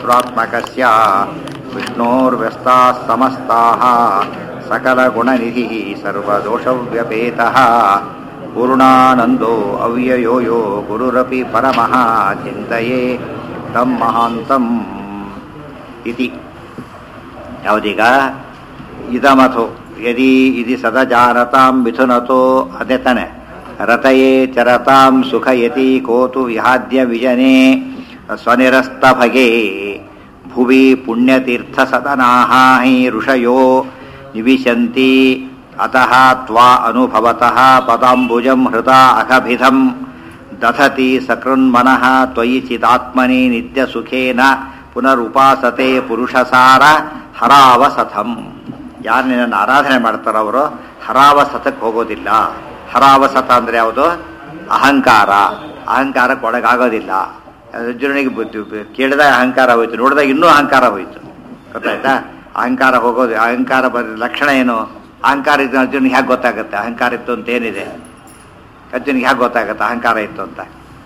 ಸರ್ವಭೂತಾತ್ಮಕಸ್ಯ ವಿಷ್ಣೋರ್ವ್ಯಸ್ತಾः ಸಮಸ್ತಾः सकलगुणनिधिः सर्वदोषव्यपेतः पूर्णानन्दो अव्ययो यो गुरुरपि परमः चिन्तये तं महान्तम् इति ಯಾವುದೀಗ ಇದಮಥೋ ಯದಿ ಇದಿ ಸದಜಾನತಾಂ ಮಿಥುನತೋ ಅದ್ಯತನೆ ರತಯೇ ಚರತಾಂ ಸುಖಯತಿ ಕೋತು ವಿಹಾದ್ಯ ವಿಜನೆ ಸ್ವನಿರಸ್ತಭಗೆ ಭುವಿ ಪುಣ್ಯತೀರ್ಥಸದನಾಃ ಹಿ ಋಷಯೋ ನಿವಿಶಂತಿ ಅತಃ ತ್ವಾ ಅನುಭವತಃ ಪದಾಂಬುಜಂ ಹೃದಾ ಅಖಭಿಧಂ ದಧತಿ ಸಕೃನ್ಮನಃ ತ್ವಯಿ ಚಿದಾತ್ಮನಿ ನಿತ್ಯಸುಖೇನ ಪುನರುಪಾಸತೆ ಪುರುಷಸಾರ ಹರಾವಸಥಂ ಯಾರು ನಿನ್ನನ್ನು ಆರಾಧನೆ ಮಾಡ್ತಾರೋ ಅವರು ಹರಾವಸತಕ್ಕೆ ಹೋಗೋದಿಲ್ಲ ಹರಾವಸತ ಅಂದರೆ ಯಾವುದು ಅಹಂಕಾರ ಅಹಂಕಾರಕ್ಕೆ ಒಳಗಾಗೋದಿಲ್ಲ ಅರ್ಜುನನಿಗೆ ಬುದ್ಧಿ ಕೇಳಿದಾಗ ಅಹಂಕಾರ ಹೋಯ್ತು ನೋಡಿದಾಗ ಇನ್ನೂ ಅಹಂಕಾರ ಹೋಯ್ತು ಗೊತ್ತಾಯ್ತಾ ಅಹಂಕಾರ ಹೋಗೋದು ಅಹಂಕಾರ ಬರ ಲಕ್ಷಣ ಏನು ಅಹಂಕಾರ ಇದ್ದು ಅರ್ಜುನಿಗೆ ಹೇಗೆ ಗೊತ್ತಾಗುತ್ತೆ ಅಹಂಕಾರ ಇತ್ತು ಅಂತ ಏನಿದೆ ಅರ್ಜುನಿಗೆ ಹೇಗೆ ಗೊತ್ತಾಗುತ್ತೆ ಅಹಂಕಾರ ಇತ್ತು ಅಂತ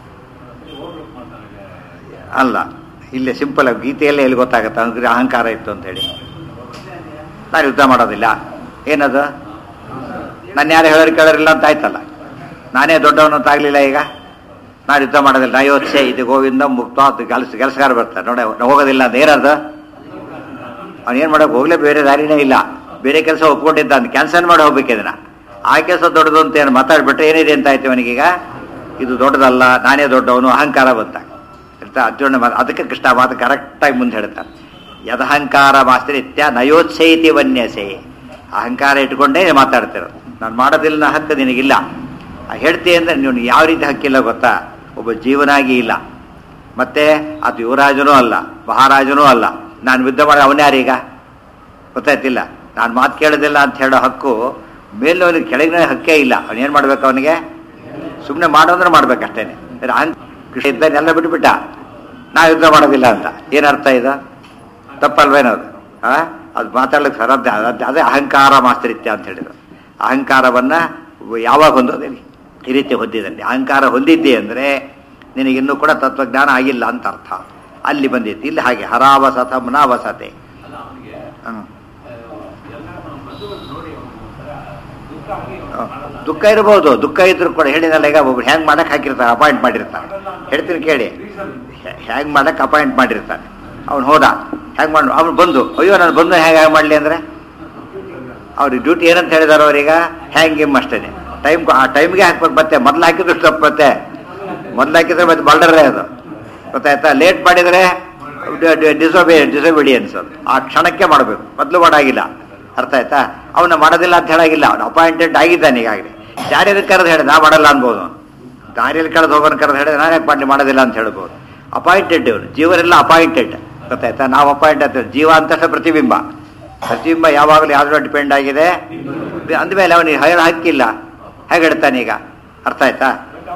ಅಲ್ಲ ಇಲ್ಲೇ ಸಿಂಪಲ್ ಆಗಿ ಗೀತೆಯಲ್ಲೇ ಎಲ್ಲಿ ಗೊತ್ತಾಗುತ್ತೆ ಅವ್ನಿಗೆ ಅಹಂಕಾರ ಇತ್ತು ಅಂತ ಹೇಳಿ ನಾನು ಯುದ್ಧ ಮಾಡೋದಿಲ್ಲ ಏನದು ನಾನು ಯಾರು ಹೇಳೋರು ಕೇಳೋರಿಲ್ಲ ಅಂತ ಆಯ್ತಲ್ಲ ನಾನೇ ದೊಡ್ಡವನು ಅಂತ ಆಗಲಿಲ್ಲ ಈಗ ನಾನು ಯುದ್ಧ ಮಾಡೋದಿಲ್ಲ ಅಯೋಧ್ಯೆ ಇದು ಗೋವಿಂದ ಮುಕ್ತ ಅದು ಕೆಲಸ ಕೆಲಸಗಾರ ಬರ್ತಾರೆ ನೋಡಿ ಅವ್ನು ಹೋಗೋದಿಲ್ಲ ಅಂತ ಏನದು ಅವ್ನು ಏನು ಮಾಡೋಕೆ ಹೋಗ್ಲೇ ಬೇರೆ ದಾರಿನೇ ಇಲ್ಲ ಬೇರೆ ಕೆಲಸ ಒಪ್ಕೊಂಡಿದ್ದ ಅಂತ ಕ್ಯಾನ್ಸಲ್ ಮಾಡಿ ಹೋಗ್ಬೇಕು ಇದನ್ನ ಆ ಕೆಲಸ ದೊಡ್ಡದು ಅಂತ ಏನು ಮಾತಾಡ್ಬಿಟ್ರೆ ಏನಿದೆ ಅಂತ ಆಯ್ತು ಅವನಿಗೀಗ ಇದು ದೊಡ್ಡದಲ್ಲ ನಾನೇ ದೊಡ್ಡವನು ಅಹಂಕಾರ ಬಂತ ಅಂತ ಅರ್ಜುನ ಮಾತು ಅದಕ್ಕೆ ಕೃಷ್ಣ ಮಾತು ಕರೆಕ್ಟಾಗಿ ಮುಂದೆ ಹೇಳ್ತಾರೆ ಯದಹಂಕಾರ ಮಾಸ್ತ್ರಿತ್ಯ ನಯೋತ್ಸೈತಿ ವನ್ಯಸೆ ಅಹಂಕಾರ ಇಟ್ಕೊಂಡೇ ಮಾತಾಡ್ತಿರೋದು ನಾನು ಮಾಡೋದಿಲ್ಲ ಹಕ್ಕು ನಿನಗಿಲ್ಲ ಹೇಳ್ತಿ ಅಂದರೆ ನೀವು ಯಾವ ರೀತಿ ಹಕ್ಕಿಲ್ಲ ಗೊತ್ತಾ ಒಬ್ಬ ಜೀವನಾಗಿ ಇಲ್ಲ ಮತ್ತೆ ಅದು ಯುವರಾಜನೂ ಅಲ್ಲ ಮಹಾರಾಜನೂ ಅಲ್ಲ ನಾನು ಯುದ್ಧ ಮಾಡಿ ಅವನ್ಯಾರೀಗ ಗೊತ್ತಾಯ್ತಿಲ್ಲ ನಾನು ಮಾತು ಕೇಳೋದಿಲ್ಲ ಅಂತ ಹೇಳೋ ಹಕ್ಕು ಮೇಲವನಿಗೆ ಕೆಳಗಿನ ಹಕ್ಕೇ ಇಲ್ಲ ಅವನೇನು ಮಾಡ್ಬೇಕು ಅವನಿಗೆ ಸುಮ್ಮನೆ ಮಾಡೋದ್ರೆ ಮಾಡ್ಬೇಕಷ್ಟೇನೆ ಕೃಷ್ಣ ಇದ್ದನ್ನೆಲ್ಲ ಬಿಟ್ಬಿಟ್ಟ ನಾ ಯುದ್ಧ ಮಾಡೋದಿಲ್ಲ ಅಂತ ಏನರ್ಥ ಇದು ತಪ್ಪಲ್ವೇನದು ಆ ಅದು ಮಾತಾಡ್ಲಿಕ್ಕೆ ಸರದ್ದೆ ಅದೇ ಅಹಂಕಾರ ಮಾಸ್ತರಿತ್ಯ ಅಂತ ಹೇಳಿದ್ರು ಅಹಂಕಾರವನ್ನು ಯಾವಾಗ ಹೊಂದೋದೇನಿ ಈ ರೀತಿ ಹೊಂದಿದಲ್ಲಿ ಅಹಂಕಾರ ಹೊಂದಿದ್ದೆ ಅಂದರೆ ನಿನಗಿನ್ನೂ ಕೂಡ ತತ್ವಜ್ಞಾನ ಆಗಿಲ್ಲ ಅಂತ ಅರ್ಥ ಅಲ್ಲಿ ಬಂದಿತ್ತು ಇಲ್ಲಿ ಹಾಗೆ ಹರಾವಸತ ಮುನಾವಸತೆ ಹ್ಞೂ ದುಃಖ ಇರ್ಬೋದು ದುಃಖ ಇದ್ರು ಕೂಡ ಹೇಳಿದಲ್ಲ ಈಗ ಒಬ್ರು ಹ್ಯಾಂಗ್ ಮಾಡಕ್ ಹಾಕಿರ್ತಾರೆ ಅಪಾಯಿಂಟ್ ಮಾಡಿರ್ತಾರೆ ಹೇಳ್ತೀನಿ ಕೇಳಿ ಹ್ಯಾಂಗ್ ಮಾಡಕ್ ಅಪಾಯಿಂಟ್ ಮಾಡಿರ್ತಾನೆ ಅವ್ನು ಹೋದ ಹ್ಯಾಂಗ್ ಮಾಡಿ ಅವ್ನು ಬಂದು ಅಯ್ಯೋ ನಾನು ಬಂದು ಹೇಗೆ ಹೇಗೆ ಮಾಡಲಿ ಅಂದರೆ ಅವ್ರಿಗೆ ಡ್ಯೂಟಿ ಏನಂತ ಹೇಳಿದಾರೆ ಅವ್ರೀಗ ಹ್ಯಾಂಗ್ ಗಿಮ್ ಅಷ್ಟೇ ಟೈಮ್ ಆ ಟೈಮ್ಗೆ ಹಾಕ್ಬೇಕು ಮತ್ತೆ ಮೊದ್ಲು ಹಾಕಿದ್ರು ತಪ್ಪು ಮತ್ತೆ ಮೊದ್ಲು ಹಾಕಿದ್ರೆ ಮತ್ತೆ ಬಲ್ಡರೇ ಅದು ಗೊತ್ತಾಯ್ತಾ ಲೇಟ್ ಮಾಡಿದರೆ ಡಿಸೋಬಿ ಡಿಸೋಬಿಡಿಯನ್ಸ್ ಅದು ಆ ಕ್ಷಣಕ್ಕೆ ಮಾಡಬೇಕು ಮೊದಲು ಮಾಡಾಗಿಲ್ಲ ಅರ್ಥ ಆಯ್ತಾ ಅವನ್ನ ಮಾಡೋದಿಲ್ಲ ಅಂತ ಹೇಳಾಗಿಲ್ಲ ಅವನು ಅಪಾಯಿಂಟೆಡ್ ಆಗಿದ್ದಾನೆ ಈಗಾಗಲೇ ದಾರಿಯಲ್ಲಿ ಕರೆದು ಹೇಳಿದ ನಾ ಮಾಡಲ್ಲ ಅನ್ಬೋದು ದಾರಿಯಲ್ಲಿ ಕರೆದು ಹೋಗೋನು ಕರೆದು ಹೇಳಿದ್ರೆ ನಾನು ಯಾಕೆ ಮಾಡಿ ಮಾಡೋದಿಲ್ಲ ಅಂತ ಹೇಳ್ಬೋದು ಅಪಾಯಿಂಟೆಡ್ ಇವನು ಜೀವರೆಲ್ಲ ಅಪಾಯಿಂಟೆಡ್ ಗೊತ್ತಾಯ್ತಾ ನಾವು ಅಪಾಯಿಂಟ್ ಆಗ್ತೇವೆ ಜೀವ ಅಂತ ಪ್ರತಿಬಿಂಬ ಪ್ರತಿಬಿಂಬ ಯಾವಾಗಲೂ ಯಾವ್ದ್ರ ಡಿಪೆಂಡ್ ಆಗಿದೆ ಅಂದಮೇಲೆ ಅವನಿಗೆ ಹೇಳ ಹಕ್ಕಿಲ್ಲ ಹೇಗೆ ಹೇಳ್ತಾನೆ ಈಗ ಅರ್ಥ ಆಯ್ತಾ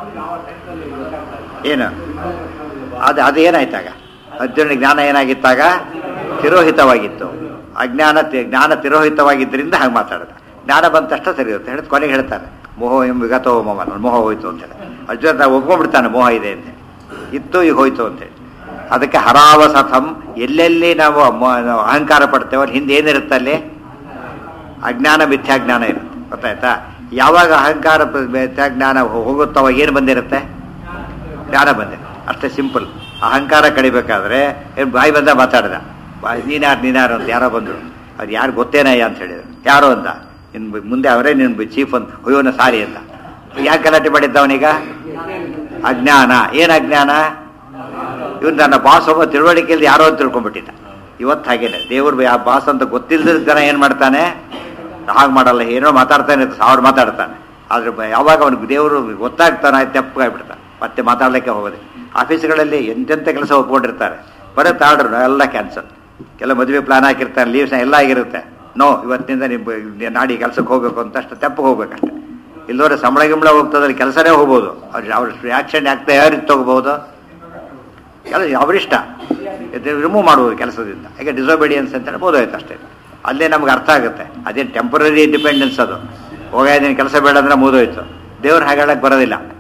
ಏನು ಅದು ಅದು ಏನಾಯ್ತಾಗ ಅರ್ಜುನ ಜ್ಞಾನ ಏನಾಗಿತ್ತಾಗ ತಿರೋಹಿತವಾಗಿತ್ತು ಅಜ್ಞಾನ ಜ್ಞಾನ ತಿರೋಹಿತವಾಗಿದ್ದರಿಂದ ಹಾಗೆ ಮಾತಾಡೋದು ಜ್ಞಾನ ಬಂದ ತಕ್ಷಣ ಸರಿ ಇರುತ್ತೆ ಹೇಳಿದ್ ಕೊನೆಗೆ ಹೇಳ್ತಾನೆ ಮೋಹ ಎಂಬ ವಿಗತೋ ಮೋಹ ಮೋಹ ಹೋಯ್ತು ಅಂತೇಳಿ ಅರ್ಜುನ ನಾವು ಒಪ್ಕೊಂಡ್ಬಿಡ್ತಾನೆ ಮೋಹ ಇದೆ ಅಂತೇಳಿ ಇತ್ತು ಈಗ ಹೋಯ್ತು ಅಂತೇಳಿ ಅದಕ್ಕೆ ಹರಾವಸಥಂ ಎಲ್ಲೆಲ್ಲಿ ನಾವು ಅಹಂಕಾರ ಪಡ್ತೇವೋ ಹಿಂದೆ ಏನಿರುತ್ತೆ ಅಲ್ಲಿ ಅಜ್ಞಾನ ಮಿಥ್ಯಾಜ್ಞಾನ ಇರುತ್ತೆ ಗೊತ್ತಾಯ್ತಾ ಯಾವಾಗ ಅಹಂಕಾರ ಮಿಥ್ಯಾಜ್ಞಾನ ಹೋಗುತ್ತೋ ಅವಾಗ ಏನು ಬಂದಿರುತ್ತೆ ಜ್ಞಾನ ಬಂದಿದೆ ಅಷ್ಟೇ ಸಿಂಪಲ್ ಅಹಂಕಾರ ಕಡಿಬೇಕಾದ್ರೆ ಏನು ಬಾಯಿ ಬಂದ ಮಾತಾಡ್ದ ನೀನ್ಯಾರು ನೀನ್ಯಾರು ಅಂತ ಯಾರೋ ಬಂದರು ಅದು ಯಾರು ಗೊತ್ತೇನಯ್ಯ ಅಂತ ಹೇಳಿದ್ರು ಯಾರು ಅಂತ ನಿನ್ನ ಮುಂದೆ ಅವರೇ ನಿನ್ನ ಚೀಫ್ ಅಂತ ಅಯ್ಯೋನ ಸಾರಿ ಅಂತ ಯಾಕೆ ಗಲಾಟೆ ಮಾಡಿದ್ದ ಅವನೀಗ ಅಜ್ಞಾನ ಏನು ಅಜ್ಞಾನ ಇವನು ನನ್ನ ಬಾಸ್ ಒಬ್ಬ ತಿಳುವಳಿಕೆಯಲ್ಲಿ ಯಾರೋ ಅಂತ ತಿಳ್ಕೊಂಡ್ಬಿಟ್ಟಿದ್ದ ಇವತ್ತು ಹಾಗೇನೆ ದೇವ್ರು ಯಾವ ಬಾಸ್ ಅಂತ ಗೊತ್ತಿಲ್ಲದ ಜನ ಏನು ಮಾಡ್ತಾನೆ ಹಾಗೆ ಮಾಡಲ್ಲ ಏನೋ ಮಾತಾಡ್ತಾನೆ ಸಾವಿರ ಮಾತಾಡ್ತಾನೆ ಆದ್ರೆ ಯಾವಾಗ ಅವನಿಗೆ ದೇವರು ಗೊತ್ತಾಗ್ತಾನೆ ತೆಪ್ಪಗಾಗ್ಬಿಡ್ತಾನೆ ಮತ್ತೆ ಮಾತಾಡ್ಲಿಕ್ಕೆ ಹೋಗೋದೆ ಆಫೀಸ್ಗಳಲ್ಲಿ ಎಂತೆಂಥ ಕೆಲಸ ಒಪ್ಕೊಂಡಿರ್ತಾರೆ ಬರೀ ತಾಡ್ರು ಎಲ್ಲ ಕ್ಯಾನ್ಸಲ್ ಎಲ್ಲ ಮದುವೆ ಪ್ಲಾನ್ ಹಾಕಿರ್ತಾರೆ ಲೀವ್ಸ್ನ ಎಲ್ಲ ಆಗಿರುತ್ತೆ ನೋ ಇವತ್ತಿನಿಂದ ನೀವು ನಾಡಿ ಕೆಲಸಕ್ಕೆ ಹೋಗ್ಬೇಕು ಅಂತ ಅಷ್ಟು ತೆಪ್ಪಗೆ ಹೋಗ್ಬೇಕಷ್ಟೆ ಇಲ್ಲೋದ್ರೆ ಸಂಬಳ ಗಿಂಬಳ ಹೋಗ್ತದಲ್ಲಿ ಕೆಲಸನೇ ಹೋಗ್ಬೋದು ಅವ್ರು ಅವ್ರ ರಿಯಾಕ್ಷನ್ ಆಗ್ತಾ ಯಾವ ರೀತಿ ತಗೋಬಹುದು ಎಲ್ಲ ಅವರಿಷ್ಟ ರಿಮೂವ್ ಮಾಡ್ಬೋದು ಕೆಲಸದಿಂದ ಈಗ ಡಿಸೋಬಿಡಿಯನ್ಸ್ ಅಂತ ಹೇಳ್ಬೋದು ಆಯ್ತು ಅಷ್ಟೇ ಅಲ್ಲೇ ನಮ್ಗೆ ಅರ್ಥ ಆಗುತ್ತೆ ಅದೇನು ಟೆಂಪರರಿ ಡಿಪೆಂಡೆನ್ಸ್ ಅದು ಹೋಗಿದ್ದೀನಿ ಕೆಲಸ ಬೇಡ ಅಂದ್ರೆ ಮುಗಿದೋಯ್ತು ದೇವ್ರು ಹಾಗೆ ಹೇಳಕ್ಕೆ ಬರೋದಿಲ್ಲ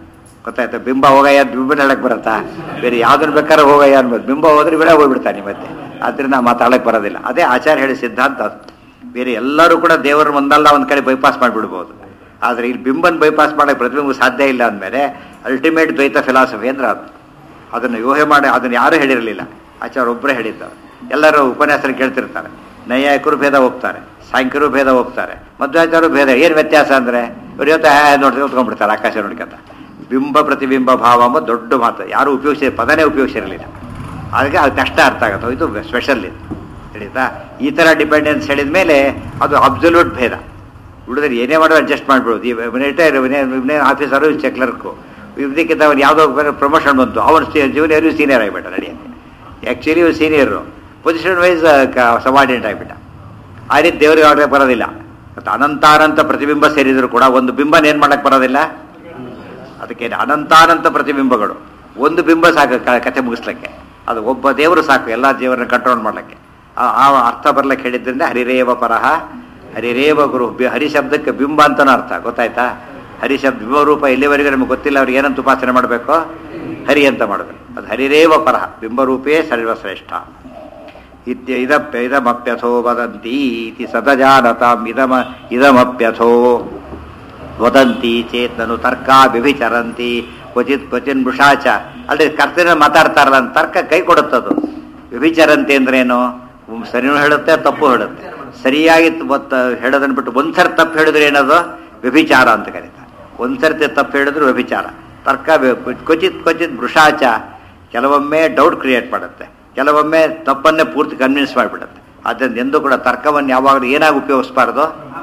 ಗೊತ್ತಾಯ್ತಾ ಬಿಂಬ ಹೋಗಯ್ಯ ಅಂತ ಬಿಂಬನ ಹೇಳಕ್ ಬರುತ್ತಾ ಬೇರೆ ಯಾವ್ದನ್ನ ಬೇಕಾದ್ರೆ ಹೋಗಯ್ಯ ಅನ್ಬೋದು ಬಿಂಬ ಹೋದ್ರೆ ಬಿಡ ಹೋಗ್ಬಿಡ್ತಾನೆ ಮತ್ತೆ ಆದ್ರಿಂದ ಮಾತಾಡಕ್ ಬರೋದಿಲ್ಲ ಅದೇ ಆಚಾರ್ಯ ಹೇಳಿ ಸಿದ್ಧಾಂತ ಅದು ಬೇರೆ ಎಲ್ಲರೂ ಕೂಡ ದೇವರ ಒಂದಲ್ಲ ಒಂದ್ ಕಡೆ ಬೈಪಾಸ್ ಮಾಡಿಬಿಡ್ಬೋದು ಆದ್ರೆ ಇಲ್ಲಿ ಬಿಂಬನ್ ಬೈಪಾಸ್ ಮಾಡಕ್ಕೆ ಪ್ರತಿಬಿಂಬ ಸಾಧ್ಯ ಇಲ್ಲ ಅಂದಮೇಲೆ ಅಲ್ಟಿಮೇಟ್ ದ್ವೈತ ಫಿಲಾಸಫಿ ಅಂದ್ರೆ ಅದು ಅದನ್ನು ಊಹೆ ಮಾಡಿ ಅದನ್ನು ಯಾರೂ ಹೇಳಿರಲಿಲ್ಲ ಆಚಾರ್ಯ ಒಬ್ಬರೇ ಹೇಳಿದ್ದಾರೆ ಎಲ್ಲರೂ ಉಪನ್ಯಾಸರು ಕೇಳ್ತಿರ್ತಾರೆ ನೈಯಾಯಿಕರು ಭೇದ ಹೋಗ್ತಾರೆ ಸಾಂಖ್ಯರು ಭೇದ ಹೋಗ್ತಾರೆ ಮಧ್ವಾಚಾರ್ಯರು ಭೇದ ಏನು ವ್ಯತ್ಯಾಸ ಅಂದರೆ ಇವ್ರು ಇವತ್ತು ಹ್ಯಾ ನೋಡಿ ಓದ್ಕೊಂಡ್ಬಿಡ್ತಾರೆ ಆಕಾಶ ನೋಡ್ಕೊಂತ ಬಿಂಬ ಪ್ರತಿಬಿಂಬ ಭಾವ ಎಂಬ ದೊಡ್ಡ ಮಾತು ಯಾರು ಉಪಯೋಗಿಸಿ ಪದನೇ ಉಪಯೋಗಿಸಿರಲಿಲ್ಲ ಅದಕ್ಕೆ ಅದು ಕಷ್ಟ ಅರ್ಥ ಆಗುತ್ತೆ ಇದು ಸ್ಪೆಷಲ್ ಇದು ತಿಳಿತಾ ಈ ಥರ ಡಿಪೆಂಡೆನ್ಸ್ ಹೇಳಿದ ಮೇಲೆ ಅದು ಅಬ್ಸಲ್ಯೂಟ್ ಭೇದ ಹುಡುಗರು ಏನೇ ಮಾಡೋ ಅಡ್ಜಸ್ಟ್ ಮಾಡ್ಬಿಡೋದು ಈ ರಿಟೈರ್ ಆಫೀಸರು ಚೆಕ್ ಕ್ಲರ್ಕು ಇದಕ್ಕಿಂತ ಅವ್ನು ಯಾವುದೋ ಪ್ರಮೋಷನ್ ಬಂತು ಅವನು ಜೂನಿಯರ್ ಸೀನಿಯರ್ ಆಗಿಬಿಟ್ಟ ನಡೆಯುತ್ತೆ ಆ್ಯಕ್ಚುಲಿ ಇವ್ರು ಸೀನಿಯರು ಪೊಸಿಷನ್ ವೈಸ್ ಸಬಾರ್ಡಿನೇಟ್ ಆಗಿಬಿಟ್ಟ ಆ ರೀತಿ ದೇವರಿಗೆ ಆಡೋಕೆ ಬರೋದಿಲ್ಲ ಮತ್ತು ಅನಂತಾನಂತ ಪ್ರತಿಬಿಂಬ ಸೇರಿದ್ರು ಕೂಡ ಒಂದು ಬಿಂಬನ ಏನು ಮಾಡಕ್ಕೆ ಬರೋದಿಲ್ಲ ಅದಕ್ಕೆ ಅನಂತಾನಂತ ಪ್ರತಿಬಿಂಬಗಳು ಒಂದು ಬಿಂಬ ಸಾಕು ಕ- ಕಥೆ ಮುಗಿಸ್ಲಿಕ್ಕೆ ಅದು ಒಬ್ಬ ದೇವರು ಸಾಕು ಎಲ್ಲ ದೇವರನ್ನ ಕಂಟ್ರೋಲ್ ಮಾಡ್ಲಿಕ್ಕೆ ಆ- ಆ ಅರ್ಥ ಬರ್ಲಿಕ್ಕೆ ಹೇಳಿದ್ರಿಂದ ಹರಿರೇವ ಪರಹ ಹರಿರೇವ ಗುರು ಬಿ- ಹರಿ ಶಬ್ದಕ್ಕೆ ಬಿಂಬ ಅಂತನೂ ಅರ್ಥ ಗೊತ್ತಾಯ್ತಾ ಹರಿ ಶಬ್ದ ಬಿಂಬರೂಪ ಎಲ್ಲಿವರೆಗೂ ನಮಗೆ ಗೊತ್ತಿಲ್ಲ ಅವ್ರಿಗೆ ಏನಂತ ಉಪಾಸನೆ ಮಾಡಬೇಕು ಹರಿ ಅಂತ ಮಾಡಬೇಕು ಅದು ಹರಿರೇವ ಪರಹ ಬಿಂಬರೂಪೇ ಸರ್ವಶ್ರೇಷ್ಠ ಇತ್ಯ ಇದಪ್ಯ ಇದಮಪ್ಯಥೋ ವದಂತಿ ಇತಿ ಸದಜಾನತಾಂ ಇದಮ ಇದಮಪ್ಯಥೋ ವದಂತಿ ಚೇತನು ತರ್ಕ ವ್ಯಭಿಚರಂತಿ ಕ್ವಚಿತ್ ಕ್ವಚಿನ್ ಮೃಷಾಚ ಅಲ್ಲಿ ಕರ್ತನ ಮಾತಾಡ್ತಾರಲ್ಲ ಅಂತ ತರ್ಕ ಕೈ ಕೊಡುತ್ತದು ವ್ಯಭಿಚರಂತಿ ಅಂದ್ರೇನು ಹ್ಮ್, ಸರಿನೂ ಹೇಳುತ್ತೆ ತಪ್ಪು ಹೇಳುತ್ತೆ ಸರಿಯಾಗಿ ಮತ್ತ ಹೇಳೋದನ್ನ ಬಿಟ್ಟು ಒಂದ್ಸರಿ ತಪ್ಪು ಹೇಳಿದ್ರೆ ಏನದು ವ್ಯಭಿಚಾರ ಅಂತ ಕರೀತಾರೆ ಒಂದ್ಸರ್ತಿ ತಪ್ಪು ಹೇಳಿದ್ರು ವ್ಯಭಿಚಾರ ತರ್ಕ ವ್ಯ- ಕ್ವಚಿತ್ ಕ್ವಚಿತ್ ಮೃಷಾಚ ಕೆಲವೊಮ್ಮೆ ಡೌಟ್ ಕ್ರಿಯೇಟ್ ಮಾಡುತ್ತೆ ಕೆಲವೊಮ್ಮೆ ತಪ್ಪನ್ನೇ ಪೂರ್ತಿ ಕನ್ವಿನ್ಸ್ ಮಾಡಿಬಿಡುತ್ತೆ ಅದರಿಂದ ಎಂದೂ ಕೂಡ ತರ್ಕವನ್ನು ಯಾವಾಗಲೂ ಏನಾಗಿ ಉಪಯೋಗಿಸ್ಬಾರ್ದು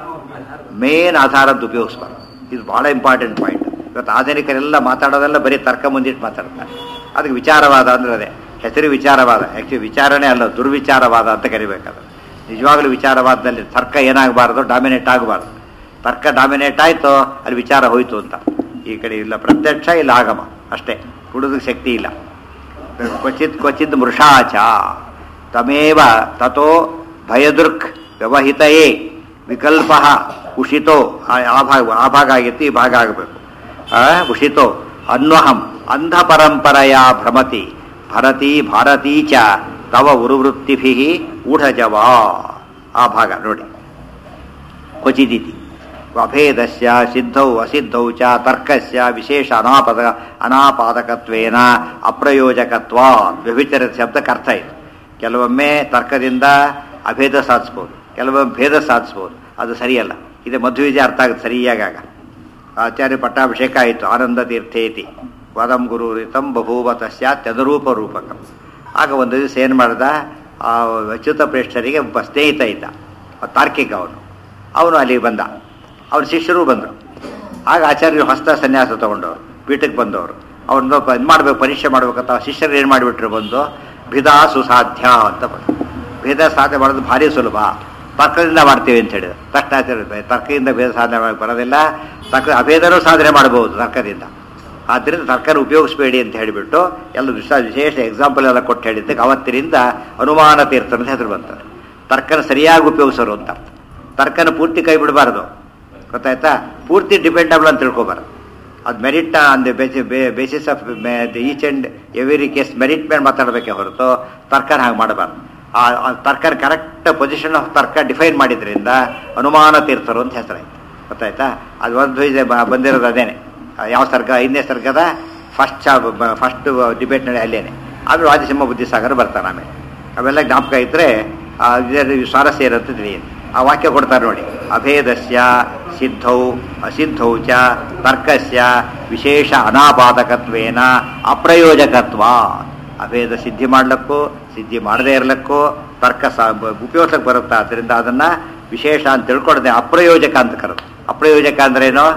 ಮೇನ್ ಆಧಾರದ್ದು ಉಪಯೋಗಿಸ್ಬಾರ್ದು ಇದು ಬಹಳ ಇಂಪಾರ್ಟೆಂಟ್ ಪಾಯಿಂಟ್ ಇವತ್ತು ಆಧುನಿಕರೆಲ್ಲ ಮಾತಾಡೋದೆಲ್ಲ ಬರೀ ತರ್ಕ ಮುಂದಿಟ್ಟು ಮಾತಾಡ್ತಾರೆ ಅದಕ್ಕೆ ವಿಚಾರವಾದ ಅಂದ್ರೆ ಅದೇ ಹೆಸರು ವಿಚಾರವಾದ ಆ್ಯಕ್ಚುಲಿ ವಿಚಾರಣೆ ಅಲ್ಲ ದುರ್ವಿಚಾರವಾದ ಅಂತ ಕರಿಬೇಕಾದ್ರೆ ನಿಜವಾಗ್ಲೂ ವಿಚಾರವಾದದಲ್ಲಿ ತರ್ಕ ಏನಾಗಬಾರ್ದು ಡಾಮಿನೇಟ್ ಆಗಬಾರ್ದು ತರ್ಕ ಡಾಮಿನೇಟ್ ಆಯಿತು ಅಲ್ಲಿ ವಿಚಾರ ಹೋಯ್ತು ಅಂತ ಈ ಕಡೆ ಇಲ್ಲ ಪ್ರತ್ಯಕ್ಷ ಇಲ್ಲ ಆಗಮ ಅಷ್ಟೇ ಹುಡುಗಕ್ಕೆ ಶಕ್ತಿ ಇಲ್ಲ ಕ್ವಚಿತ್ ಕ್ವಚಿತ್ ಮೃಷಾಚ ತಮೇವ ತಥೋ ಭಯದೃಕ್ ವ್ಯವಹಿತಯೇ ವಿಕಲ್ಪ ಉಷಿತೋ ಆ ಆ ಭಾಗ ಆ ಭಾಗ ಆಗಿತ್ತು ಈ ಭಾಗ ಆಗಬೇಕು ಉಷಿತೋ ಅನ್ವಹಂ ಅಂಧ ಪರಂಪರೆಯ ಭ್ರಮತಿ ಭರತಿ ಭಾರತೀ ಚ ತವ ಉರುವೃತ್ತಿಭಿ ಊಢಜವಾ ಆ ಭಾಗ ನೋಡಿ ಕ್ವಚಿದಿತಿ ಅಭೇದಸ್ಯ ಸಿದ್ಧೌ ಅಸಿದ್ಧೌ ಚ ತರ್ಕಸ್ಯ ವಿಶೇಷ ಅನಾಪದ ಅನಾಪಾದಕತ್ವೇನ ಅಪ್ರಯೋಜಕತ್ವ ವ್ಯಭಿಚಾರ ಶಬ್ದಕ್ಕೆ ಅರ್ಥ ಇದೆ ಕೆಲವೊಮ್ಮೆ ತರ್ಕದಿಂದ ಅಭೇದ ಸಾಧಿಸ್ಬೋದು ಕೆಲವೊಮ್ಮೆ ಭೇದ ಸಾಧಿಸ್ಬೋದು ಅದು ಸರಿಯಲ್ಲ ಇದು ಮಧ್ವಿಜಯ ಅರ್ಥ ಆಗುತ್ತೆ ಸರಿಯಾಗಾಗ ಆಚಾರ್ಯ ಪಟ್ಟಾಭಿಷೇಕ ಆಯಿತು ಆನಂದ ತೀರ್ಥೇತಿ ವದಂ ಗುರು ರಿತಂ ಬಭೂವ ತಸ್ಯಾತ್ಯನುರೂಪ ರೂಪಕಂ ಆಗ ಒಂದು ದಿವಸ ಏನು ಮಾಡ್ದ ಆ ಅಚ್ಯುತ ಪ್ರೇಷ್ಠರಿಗೆ ಒಬ್ಬ ಸ್ನೇಹಿತ ಇದ್ದ ಆ ತಾರ್ಕಿಕ ಅವನು ಅವನು ಅಲ್ಲಿಗೆ ಬಂದ ಅವ್ರ ಶಿಷ್ಯರು ಬಂದರು ಆಗ ಆಚಾರ್ಯರು ಹೊಸ್ತ ಸನ್ಯಾಸ ತಗೊಂಡವರು ಪೀಠಕ್ಕೆ ಬಂದವರು ಅವ್ರನ್ನ ಇದು ಮಾಡ್ಬೇಕು ಪರೀಕ್ಷೆ ಮಾಡ್ಬೇಕಂತ ಆ ಶಿಷ್ಯರು ಏನು ಮಾಡಿಬಿಟ್ರು ಬಂದು ಭಿದಾ ಸುಸಾಧ್ಯ ಅಂತ ಬಂದು ಭೇದ ಸಾಧನೆ ಮಾಡೋದು ಭಾರಿ ಸುಲಭ ತರ್ಕದಿಂದ ಮಾಡ್ತೀವಿ ಅಂತ ಹೇಳಿದ್ರು ತಕ್ಷಣ ಆಚಾರ್ಯ ತರ್ಕದಿಂದ ಭೇದ ಸಾಧನೆ ಮಾಡಕ್ಕೆ ಬರೋದಿಲ್ಲ ತರ್ಕ ಅಭೇದನೂ ಸಾಧನೆ ಮಾಡಬಹುದು ತರ್ಕದಿಂದ ಆದ್ದರಿಂದ ತರ್ಕನ ಉಪಯೋಗಿಸಬೇಡಿ ಅಂತ ಹೇಳಿಬಿಟ್ಟು ಎಲ್ಲ ವಿಶ ವಿಶೇಷ ಎಕ್ಸಾಂಪಲ್ ಎಲ್ಲ ಕೊಟ್ಟು ಹೇಳಿದ್ದಕ್ಕೆ ಅವತ್ತಿನಿಂದ ಅನುಮಾನ ತೀರ್ಥನ ಹೆಸರು ಬಂತಾರೆ ತರ್ಕನ ಸರಿಯಾಗಿ ಉಪಯೋಗಿಸೋರು ಅಂತ ಅರ್ಥ ತರ್ಕನ ಪೂರ್ತಿ ಕೈ ಬಿಡಬಾರ್ದು ಗೊತ್ತಾಯ್ತಾ ಪೂರ್ತಿ ಡಿಪೆಂಡಬಲ್ ಅಂತ ತಿಳ್ಕೊಬಾರ್ದು ಅದು merit on the basis of each and every case merit ಮೇಲೆ ಮಾತಾಡಬೇಕೆ ಹೊರತು ತರ್ಕನ ಹಾಗೆ ಮಾಡಬಾರ್ದು ಆ ಆ ತರ್ಕನ ಕರೆಕ್ಟ್ ಪೊಸಿಷನ್ ಆಫ್ ತರ್ಕ ಡಿಫೈನ್ ಮಾಡಿದ್ರಿಂದ ಅನುಮಾನ ತೀರ್ಥರು ಅಂತ ಹೆಸರಾಯ್ತು ಗೊತ್ತಾಯ್ತಾ ಅದು ಒಂದು ಇದು ಬ- ಬಂದಿರೋದು ಅದೇನೆ ಆ ಯಾವ ಸರ್ಗ ಐದನೇ ಸರ್ಗದ ಫಸ್ಟ್ ಫಸ್ಟ್ ಡಿಬೇಟ್ ನಡೆ ಅಲ್ಲೇನೆ ಆಮೇಲೆ ಆದಿಸಿಂಹ ಬುದ್ಧಿಸಾಗರ ಬರ್ತಾನೆ ಆಮೇಲೆ ಅವೆಲ್ಲ ಜ್ಞಾಪಕ ಇದ್ರೆ ಆ ಇದರಲ್ಲಿ ಸ್ವಾರಸ್ಯ ಇರುತ್ತೆ ತಿಳಿಯುತ್ತೆ ಆ ವಾಕ್ಯ ಕೊಡ್ತಾರೆ ನೋಡಿ ಅಭೇದಸ್ಯ ಸಿದ್ಧೌ ಅಸಿದ್ಧೌ ಚ ತರ್ಕಸ್ಯ ವಿಶೇಷ ಅನಾಪಾದಕತ್ವೇನ ಅಪ್ರಯೋಜಕತ್ವ ಅಭೇದ ಸಿದ್ಧಿ ಮಾಡ್ಲಿಕ್ಕೂ ಸಿದ್ಧಿ ಮಾಡದೇ ಇರಲಿಕ್ಕೂ ತರ್ಕ ಸ ಉಪಯೋಗಕ್ಕೆ ಬರುತ್ತೆ ಆದ್ದರಿಂದ ಅದನ್ನ ವಿಶೇಷ ಅಂತ ತಿಳ್ಕೊಡದೆ ಅಪ್ರಯೋಜಕ ಅಂತ ಕರೆದು ಅಪ್ರಯೋಜಕ ಅಂದ್ರೇನು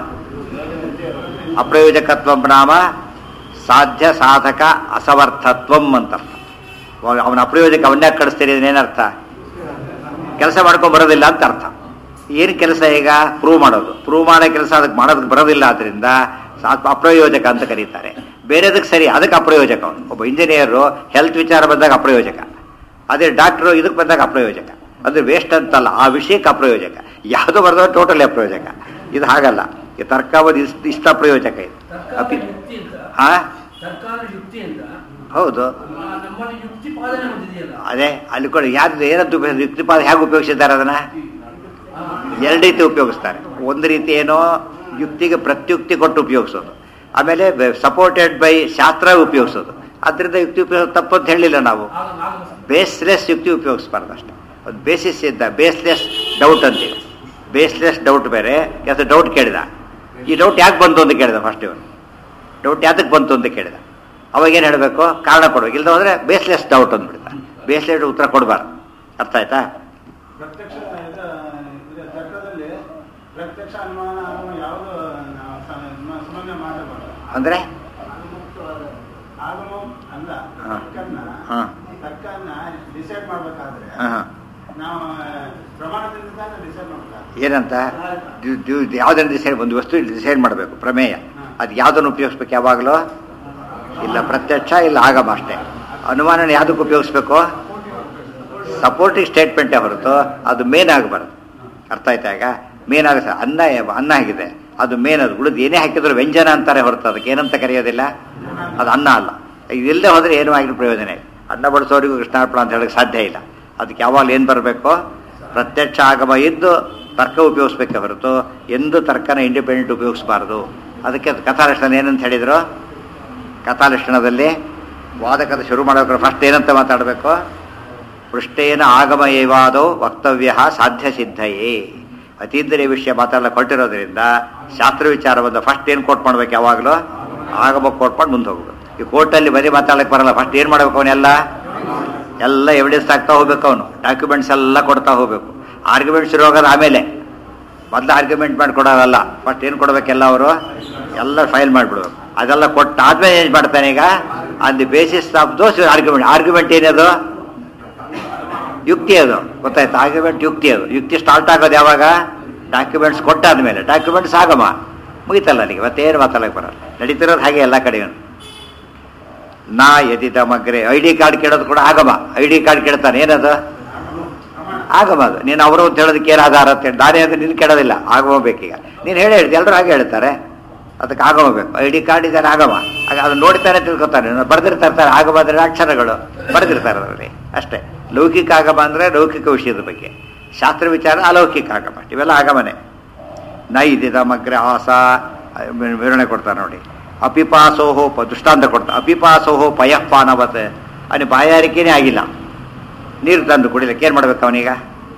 ಅಪ್ರಯೋಜಕತ್ವಂ ನಾಮ ಸಾಧ್ಯ ಸಾಧಕ ಅಸಮರ್ಥತ್ವಂ ಅಂತ ಅರ್ಥ ಅವ- ಅವನ ಅಪ್ರಯೋಜಕ ಅವನ್ಯಾಕೆ ಕಳಿಸ್ತೀರಿ ಏನರ್ಥ ಕೆಲಸ ಮಾಡ್ಕೊಂಡ್ ಬರೋದಿಲ್ಲ ಅಂತ ಅರ್ಥ ಏನು ಕೆಲಸ ಈಗ ಪ್ರೂವ್ ಮಾಡೋದು ಪ್ರೂವ್ ಮಾಡೋ ಕೆಲಸ ಅದಕ್ಕೆ ಮಾಡೋದಕ್ಕೆ ಬರೋದಿಲ್ಲ ಆದ್ರಿಂದ ಸಾ- ಅಪ್ರಯೋಜಕ ಅಂತ ಕರೀತಾರೆ ಬೇರೆದಕ್ಕೆ ಸರಿ ಅದಕ್ಕೆ ಅಪ್ರಯೋಜಕ ಅವನು ಒಬ್ಬ ಇಂಜಿನಿಯರು ಹೆಲ್ತ್ ವಿಚಾರ ಬಂದಾಗ ಅಪ್ರಯೋಜಕ ಅದೇ ಡಾಕ್ಟ್ರು ಇದಕ್ಕೆ ಬಂದಾಗ ಅಪ್ರಯೋಜಕ ಅಂದ್ರೆ ವೇಸ್ಟ್ ಅಂತಲ್ಲ ಆ ವಿಷಯಕ್ಕೆ ಅಪ್ರಯೋಜಕ ಯಾವುದು ಬರೆದೋ ಟೋಟಲಿ ಅಪ್ರಯೋಜಕ ಇದು ಹಾಗಲ್ಲ ಈ ತರ್ಕಾವಧಿ ಇಷ್ಟ ಇಷ್ಟ ಅಪ್ರಯೋಜಕ ಇದು ಅಪಿ ಆ ಸರ್ಕಾರ ಯುಕ್ತಿಯಿಂದ ಹೌದು ಆ, ನಮ್ಮಲ್ಲಿ ಯುಕ್ತಿ ಪಾಲನೆ ಹೊಂದಿದೆಯಲ್ಲ ಅದೇ ಅಲ್ಲಿ ಕೂಡ ಯಾರು ಏನಂತ ಉಪಯೋಗ ಯುಕ್ತಿಪಾದ ಹೇಗೆ ಉಪಯೋಗಿಸಿದ್ದಾರೆ ಅದನ್ನ ಆ, ಎರಡು ರೀತಿ ಉಪಯೋಗಿಸ್ತಾರೆ ಒಂದು ರೀತಿ ಏನೋ ಯುಕ್ತಿಗೆ ಪ್ರತ್ಯುಕ್ತಿ ಕೊಟ್ಟು ಉಪಯೋಗಿಸೋದು ಆಮೇಲೆ ಸಪೋರ್ಟೆಡ್ ಬೈ ಶಾಸ್ತ್ರ ಉಪಯೋಗಿಸೋದು ಅದರಿಂದ ಯುಕ್ತಿ ಉಪಯೋಗ ತಪ್ಪು ಅಂತ ಹೇಳಿಲ್ಲ ನಾವು ಆಗ ಆಗಮ ಸರ್. ಬೇಸ್ಲೆಸ್ ಯುಕ್ತಿ ಉಪಯೋಗಿಸ್ಬಾರ್ದು ಅಷ್ಟೇ ಒಂದು ಬೇಸಿಸ್ ಇದ್ದ ಬೇಸ್ಲೆಸ್ ಡೌಟ್ ಅಂತೀವಿ ಬೇಸ್ಲೆಸ್ ಡೌಟ್ ಬೇರೆ ಕೆಲಸ ಡೌಟ್ ಕೇಳಿದ ಈ ಡೌಟ್ ಯಾಕೆ ಬಂತು ಅಂತ ಕೇಳಿದ ಫಸ್ಟ್ ಇವನು ಡೌಟ್ ಯಾತಕ್ಕೆ ಬಂತು ಅಂತ ಕೇಳಿದ ಅವಾಗ ಏನು ಹೇಳಬೇಕು ಕಾರಣ ಕೊಡ್ಬೇಕು ಇಲ್ಲದ ಹೋದ್ರೆ ಬೇಸ್ಲೆಸ್ ಡೌಟ್ ಅಂದ್ಬಿಡ್ತ ಬೇಸ್ಲೆಸ್ ಉತ್ತರ ಕೊಡಬಾರ್ದು ಅರ್ಥ ಆಯ್ತಾ ಪ್ರತ್ಯಕ್ಷ ಇದು ಇದು ತರ್ಕದಲ್ಲಿ ಪ್ರತ್ಯಕ್ಷ ಅನುಮಾನ ಅನುಮಾನ ಯಾವುದು ನಾವು ಸ- ಮ- ಸಮನ್ವಯ ಮಾಡಬಾರ್ದು ಅಂದರೆ ಆಗಮ ಅಲ್ಲ ಹಾ. ತರ್ಕನ್ನ ಹಾ. ತರ್ಕನ್ನ ಡಿಸೈಡ್ ಮಾಡ್ಬೇಕಾದ್ರೆ ಹಾಂ ನಾವು ಪ್ರಮಾಣದಿಂದ ತಾನೇ ಡಿಸೈಡ್ ಮಾಡ್ಬೇಕಾದ್ರೆ ಏನಂತ ದು- ದು- ಯಾವುದನ್ನು ಡಿಸೈಡ್ ಒಂದು ವಸ್ತು ಡಿಸೈಡ್ ಮಾಡಬೇಕು ಪ್ರಮೇಯ ಅದು ಯಾವುದನ್ನು ಉಪಯೋಗಿಸ್ಬೇಕು ಯಾವಾಗಲೂ ಇಲ್ಲ ಪ್ರತ್ಯಕ್ಷ ಇಲ್ಲ ಆಗಮ ಅಷ್ಟೇ ಅನುಮಾನನ ಯಾವುದಕ್ಕೆ ಉಪಯೋಗಿಸ್ಬೇಕು ಸಪೋರ್ಟಿಂಗ್ ಸ್ಟೇಟ್ಮೆಂಟೇ ಹೊರತು ಅದು ಮೇನ್ ಆಗಬಾರ್ದು ಅರ್ಥ ಆಯ್ತಾ ಈಗ ಮೇನ್ ಆಗ ಅನ್ನ ಅನ್ನ ಆಗಿದೆ ಅದು ಮೇನ್ ಅದು ಉಳಿದು ಏನೇ ಹಾಕಿದ್ರು ವ್ಯಂಜನ ಅಂತಾರೆ ಹೊರತು ಅದಕ್ಕೆ ಏನಂತ ಕರೆಯೋದಿಲ್ಲ ಅದು ಅನ್ನ ಅಲ್ಲ ಇಲ್ಲದೆ ಹೋದ್ರೆ ಏನೂ ಆಗಿರೋ ಪ್ರಯೋಜನ ಇಲ್ಲ ಅನ್ನ ಬಡಿಸೋರಿಗೂ ಕೃಷ್ಣಾರ್ಪಣ ಅಂತ ಹೇಳಕ್ಕೆ ಸಾಧ್ಯ ಇಲ್ಲ ಅದಕ್ಕೆ ಯಾವಾಗ ಏನು ಬರಬೇಕು ಪ್ರತ್ಯಕ್ಷ ಆಗಮ ಇದ್ದು ತರ್ಕ ಉಪಯೋಗಿಸ್ಬೇಕೆ ಹೊರತು ಎಂದು ತರ್ಕನ ಇಂಡಿಪೆಂಡೆಂಟ್ ಉಪಯೋಗಿಸಬಾರ್ದು ಅದಕ್ಕೆ ಕಥಾಲಕ್ಷಣ ಏನಂತ ಹೇಳಿದ್ರು ಕಥಾಲಕ್ಷಣದಲ್ಲಿ ವಾದಕದ ಶುರು ಮಾಡಬೇಕಾದ್ರೆ ಫಸ್ಟ್ ಏನಂತ ಮಾತಾಡಬೇಕು ಪೃಷ್ಟೇನ ಆಗಮ ಏವಾದೋ ವಕ್ತವ್ಯ ಸಾಧ್ಯ ಸಿದ್ಧಯೇ ಅತೀಂದ್ರಿಯ ವಿಷಯ ಮಾತಾಡಲು ಕೊಟ್ಟಿರೋದ್ರಿಂದ ಶಾಸ್ತ್ರ ವಿಚಾರವನ್ನು ಫಸ್ಟ್ ಏನು ಕೋಟ್ ಮಾಡ್ಬೇಕು ಯಾವಾಗಲೂ ಆಗಮ ಕೋಟ್ ಮಾಡಿ ಮುಂದೆ ಹೋಗ್ಬೇಕು ಈ ಕೋರ್ಟಲ್ಲಿ ಬರೀ ಮಾತಾಡಕ್ಕೆ ಬರಲ್ಲ ಫಸ್ಟ್ ಏನು ಮಾಡ್ಬೇಕು ಅವನೆಲ್ಲ ಎಲ್ಲ ಎವಿಡೆನ್ಸ್ ಆಗ್ತಾ ಹೋಗ್ಬೇಕು ಅವನು ಡಾಕ್ಯುಮೆಂಟ್ಸ್ ಎಲ್ಲ ಕೊಡ್ತಾ ಹೋಗ್ಬೇಕು ಆರ್ಗ್ಯುಮೆಂಟ್ ಶುರು ಆಗೋದು ಆಮೇಲೆ ಮೊದಲು ಆರ್ಗ್ಯುಮೆಂಟ್ ಮಾಡಿ ಕೊಡೋದಲ್ಲ ಫಸ್ಟ್ ಏನು ಕೊಡಬೇಕೆಲ್ಲ ಅವರು ಎಲ್ಲ ಫೈಲ್ ಮಾಡಿಬಿಡ್ಬೇಕು ಅದೆಲ್ಲ ಕೊಟ್ಟಾದ್ಮೇಲೆ ಏನು ಮಾಡ್ತಾನೆ ಈಗ on the basis of those argument argument ಏನದು ಯುಕ್ತಿ ಅದು ಗೊತ್ತಾಯ್ತು ಆರ್ಗ್ಯುಮೆಂಟ್ ಯುಕ್ತಿ ಅದು ಯುಕ್ತಿ ಸ್ಟಾರ್ಟ್ ಆಗೋದು ಯಾವಾಗ ಡಾಕ್ಯುಮೆಂಟ್ಸ್ ಕೊಟ್ಟಾದ್ಮೇಲೆ ಡಾಕ್ಯುಮೆಂಟ್ಸ್ ಆಗಮ ಮುಗಿತಲ್ಲ ಅಲ್ಲಿಗೆ ಮತ್ತೇನು ಮಾತಾಡಕ್ಕೆ ಬರಲ್ಲ ನಡೀತಿರೋದು ಹಾಗೆ ಎಲ್ಲ ಕಡೆಯೂ ನಾ ಎದಿದ ಮಗ್ರೆ ಐ ಡಿ ಕಾರ್ಡ್ ಕೇಳೋದು ಕೂಡ ಆಗಮ ಐ ಡಿ ಕಾರ್ಡ್ ಕೇಳ್ತಾನೆ ಏನದು ಆಗಮ ಅದು ನೀನು ಅವರು ಅಂತ ಹೇಳೋದಕ್ಕೆ ಏನು ಆಧಾರ ಅಂತ ಹೇಳಿ ನಾನೇ ಅದು ನಿನ್ನ ಕೇಳೋದಿಲ್ಲ ಆಗಮ ಬೇಕೀಗ ನೀನು ಹೇಳಿ ಹೇಳ್ತಿ ಎಲ್ಲರೂ ಹಾಗೆ ಹೇಳ್ತಾರೆ ಅದಕ್ಕೆ ಆಗಮ ಬೇಕು ಐ ಡಿ ಕಾರ್ಡ್ ಇದ್ದಾರೆ ಆಗಮ ಆಗ ಅದು ನೋಡ್ತಾನೆ ತಿಳ್ಕೊತಾನೆ ಬರ್ದಿರ್ತಾರೆ ಆಗಮ ಅಂದರೆ ಅಕ್ಷರಗಳು ಬರ್ದಿರ್ತಾರೆ ಅದರಲ್ಲಿ ಅಷ್ಟೇ ಲೌಕಿಕ ಆಗಮ ಅಂದರೆ ಲೌಕಿಕ ವಿಷಯದ ಬಗ್ಗೆ ಶಾಸ್ತ್ರ ವಿಚಾರ ಅಲೌಕಿಕ ಆಗಮ ಇವೆಲ್ಲ ಆಗಮನೆ ನೈದಿದ ಮಗ್ರೆ ಆಸ ವಿವರಣೆ ಕೊಡ್ತಾರೆ ನೋಡಿ ಅಪಿಪಾಸೋಹೋ ಪ ದೃಷ್ಟಾಂತ ಕೊಡ್ತಾ ಅಪಿಪಾಸೋಹೋ ಪಯಃಪಾನವತ್ ಅವನಿಗೆ ಬಾಯಾರಿಕೆನೇ ಆಗಿಲ್ಲ ನೀರು ತಂದು ಕುಡಿಲಿಕ್ಕೆ ಏನು ಮಾಡ್ಬೇಕು ಅವನೀಗ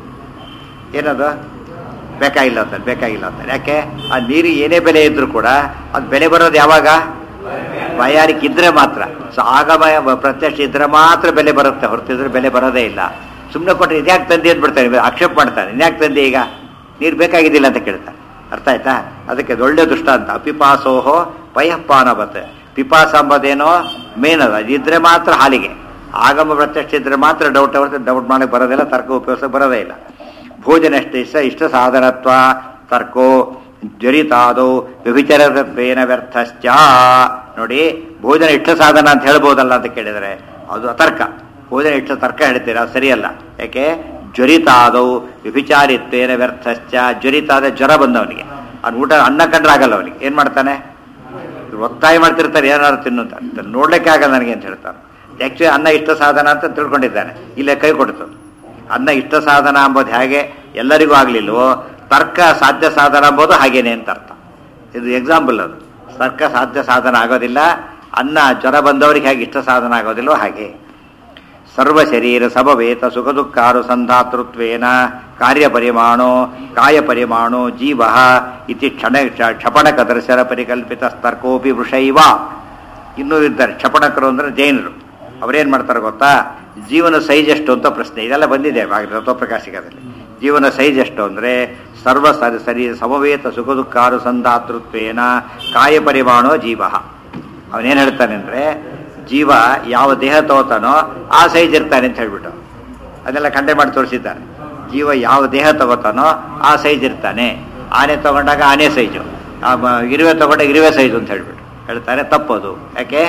ಏನದು ಬೇಕಾಗಿಲ್ಲ ಅಂತಾನೆ ಬೇಕಾಗಿಲ್ಲ ಅಂತಾನೆ ಯಾಕೆ ಆ ನೀರು ಏನೇ ಬೆಲೆ ಇದ್ರೂ ಕೂಡ ಅದು ಬೆಲೆ ಬರೋದು ಯಾವಾಗ ಬಾಯಾರಿಕೆ ಇದ್ರೆ ಮಾತ್ರ ಸೊ ಆಗಮ ಪ್ರತ್ಯಕ್ಷ ಇದ್ರೆ ಮಾತ್ರ ಬೆಲೆ ಬರುತ್ತೆ ಹೊರತಿದ್ರೆ ಬೆಲೆ ಬರೋದೇ ಇಲ್ಲ ಸುಮ್ಮನೆ ಕೊಟ್ಟರೆ ಇದ್ಯಾಕೆ ತಂದೆ ಅಂದ್ಬಿಡ್ತಾನೆ ಆಕ್ಷೇಪ ಮಾಡ್ತಾನೆ ಇದ್ಯಾಕೆ ತಂದೆ ಈಗ ನೀರು ಬೇಕಾಗಿದ್ದಿಲ್ಲ ಅಂತ ಕೇಳ್ತಾನೆ ಅರ್ಥ ಆಯ್ತಾ ಅದಕ್ಕೆ ಅದು ಒಳ್ಳೆ ದೃಷ್ಟಾಂತ ಅಪಿಪಾಸೋಹೋ ಪಯಃಪಾನವತ್ ಪಿಪಾಸ ಅಂಬೋದೇನೋ ಮೇನ್ ಅದು ಅದಿದ್ರೆ ಮಾತ್ರ ಹಾಲಿಗೆ ಆಗಮ ಪ್ರತ್ಯಕ್ಷ ಇದ್ರೆ ಮಾತ್ರ ಡೌಟ್ ಹೊರತು ಡೌಟ್ ಮಾಡಕ್ಕೆ ಬರೋದಿಲ್ಲ ತರ್ಕ ಉಪಯೋಗಿಸಕ್ಕೆ ಬರೋದೇ ಇಲ್ಲ ಭೋಜನ ಎಷ್ಟು ಇಷ್ಟ ಇಷ್ಟ ಸಾಧನತ್ವ ತರ್ಕೋ ಜ್ವರಿತಾದೋ ವ್ಯಭಿಚಾರತ್ವೇನ ವ್ಯರ್ಥಶ್ಚ ನೋಡಿ ಭೋಜನ ಇಷ್ಟ ಸಾಧನ ಅಂತ ಹೇಳ್ಬೋದಲ್ಲ ಅಂತ ಕೇಳಿದರೆ ಅದು ಅತರ್ಕ ಭೋಜನ ಇಷ್ಟ ತರ್ಕ ಹೇಳ್ತೀರಾ ಅದು ಸರಿಯಲ್ಲ ಯಾಕೆ ಜ್ವರಿತಾದೌ ವ್ಯಭಿಚಾರಿತ್ವೇನ ವ್ಯರ್ಥಶ್ಚ ಜ್ವರಿತಾದ ಜ್ವರ ಬಂದವನಿಗೆ ಅವ್ನು ಊಟ ಅನ್ನ ಕಂಡ್ರೆ ಆಗಲ್ಲ ಅವನಿಗೆ ಏನು ಮಾಡ್ತಾನೆ ಒತ್ತಾಯ ಮಾಡ್ತಿರ್ತಾರೆ ಏನಾದ್ರು ತಿನ್ನು ಅಂತ ನೋಡ್ಲಿಕ್ಕೆ ಆಗಲ್ಲ ನನಗೆ ಅಂತ ಹೇಳ್ತಾನೆ ಆ್ಯಕ್ಚುಲಿ ಅನ್ನ ಇಷ್ಟ ಸಾಧನ ಅಂತ ತಿಳ್ಕೊಂಡಿದ್ದಾನೆ ಇಲ್ಲೇ ಕೈ ಕೊಡ್ತು ಅನ್ನ ಇಷ್ಟ ಸಾಧನ ಅಂಬೋದು ಹೇಗೆ ಎಲ್ಲರಿಗೂ ಆಗಲಿಲ್ವೋ ತರ್ಕ ಸಾಧ್ಯ ಸಾಧನ ಅಂಬೋದು ಹಾಗೇನೆ ಅಂತ ಅರ್ಥ ಇದು ಎಕ್ಸಾಂಪಲ್ ಅದು ತರ್ಕ ಸಾಧ್ಯ ಸಾಧನ ಆಗೋದಿಲ್ಲ ಅನ್ನ ಜ್ವರ ಬಂದವರಿಗೆ ಹೇಗೆ ಇಷ್ಟ ಸಾಧನ ಆಗೋದಿಲ್ಲೋ ಹಾಗೆ ಸರ್ವ ಶರೀರ ಸಮವೇತ ಸುಖ ದುಃಖಾರು ಸಂಧಾತೃತ್ವೇನ ಕಾರ್ಯ ಪರಿಮಾಣೋ ಕಾಯ ಪರಿಮಾಣೋ ಜೀವ ಇತಿ ಕ್ಷಣ ಕ್ಷಪಣಕ ದರ್ಶನ ಪರಿಕಲ್ಪಿತ ಸ್ತರ್ಕೋಪಿ ವೃಷೈವ ಇನ್ನೂ ಇದ್ದಾರೆ ಕ್ಷಪಣಕರು ಅಂದ್ರೆ ಜೈನರು ಅವರೇನ್ ಮಾಡ್ತಾರೆ ಗೊತ್ತಾ ಜೀವನ ಸೈಜ್ ಎಷ್ಟು ಅಂತ ಪ್ರಶ್ನೆ ಇದೆಲ್ಲ ಬಂದಿದೆ ರಥೋಪ್ರಕಾಶಿಕದಲ್ಲಿ ಜೀವನ ಸೈಜ್ ಎಷ್ಟು ಅಂದ್ರೆ ಸರ್ವ ಸರಿ ಸರಿ ಸಮವೇತ ಸುಖ ದುಃಖಾರು ಸಂಧಾತೃತ್ವೇನ ಕಾಯ ಪರಿಮಾಣೋ ಜೀವ ಅವನೇನ್ ಹೇಳ್ತಾನೆ ಅಂದ್ರೆ ಜೀವ ಯಾವ ದೇಹ ತಗೋತಾನೋ ಆ ಸೈಜ್ ಇರ್ತಾನೆ ಅಂತ ಹೇಳ್ಬಿಟ್ಟು ಅದೆಲ್ಲ ಖಂಡೆ ಮಾಡಿ ತೋರಿಸಿದ್ದಾರೆ ಜೀವ ಯಾವ ದೇಹ ತಗೋತಾನೋ ಆ ಸೈಜ್ ಇರ್ತಾನೆ ಆನೆ ತಗೊಂಡಾಗ ಆನೆ ಸೈಜು ಆ ಮ- ಇರುವೆ ತಗೊಂಡಾಗ ಇರುವೆ ಸೈಜು ಅಂತ ಹೇಳ್ಬಿಟ್ಟು ಹೇಳ್ತಾರೆ ತಪ್ಪದು ಯಾಕೆ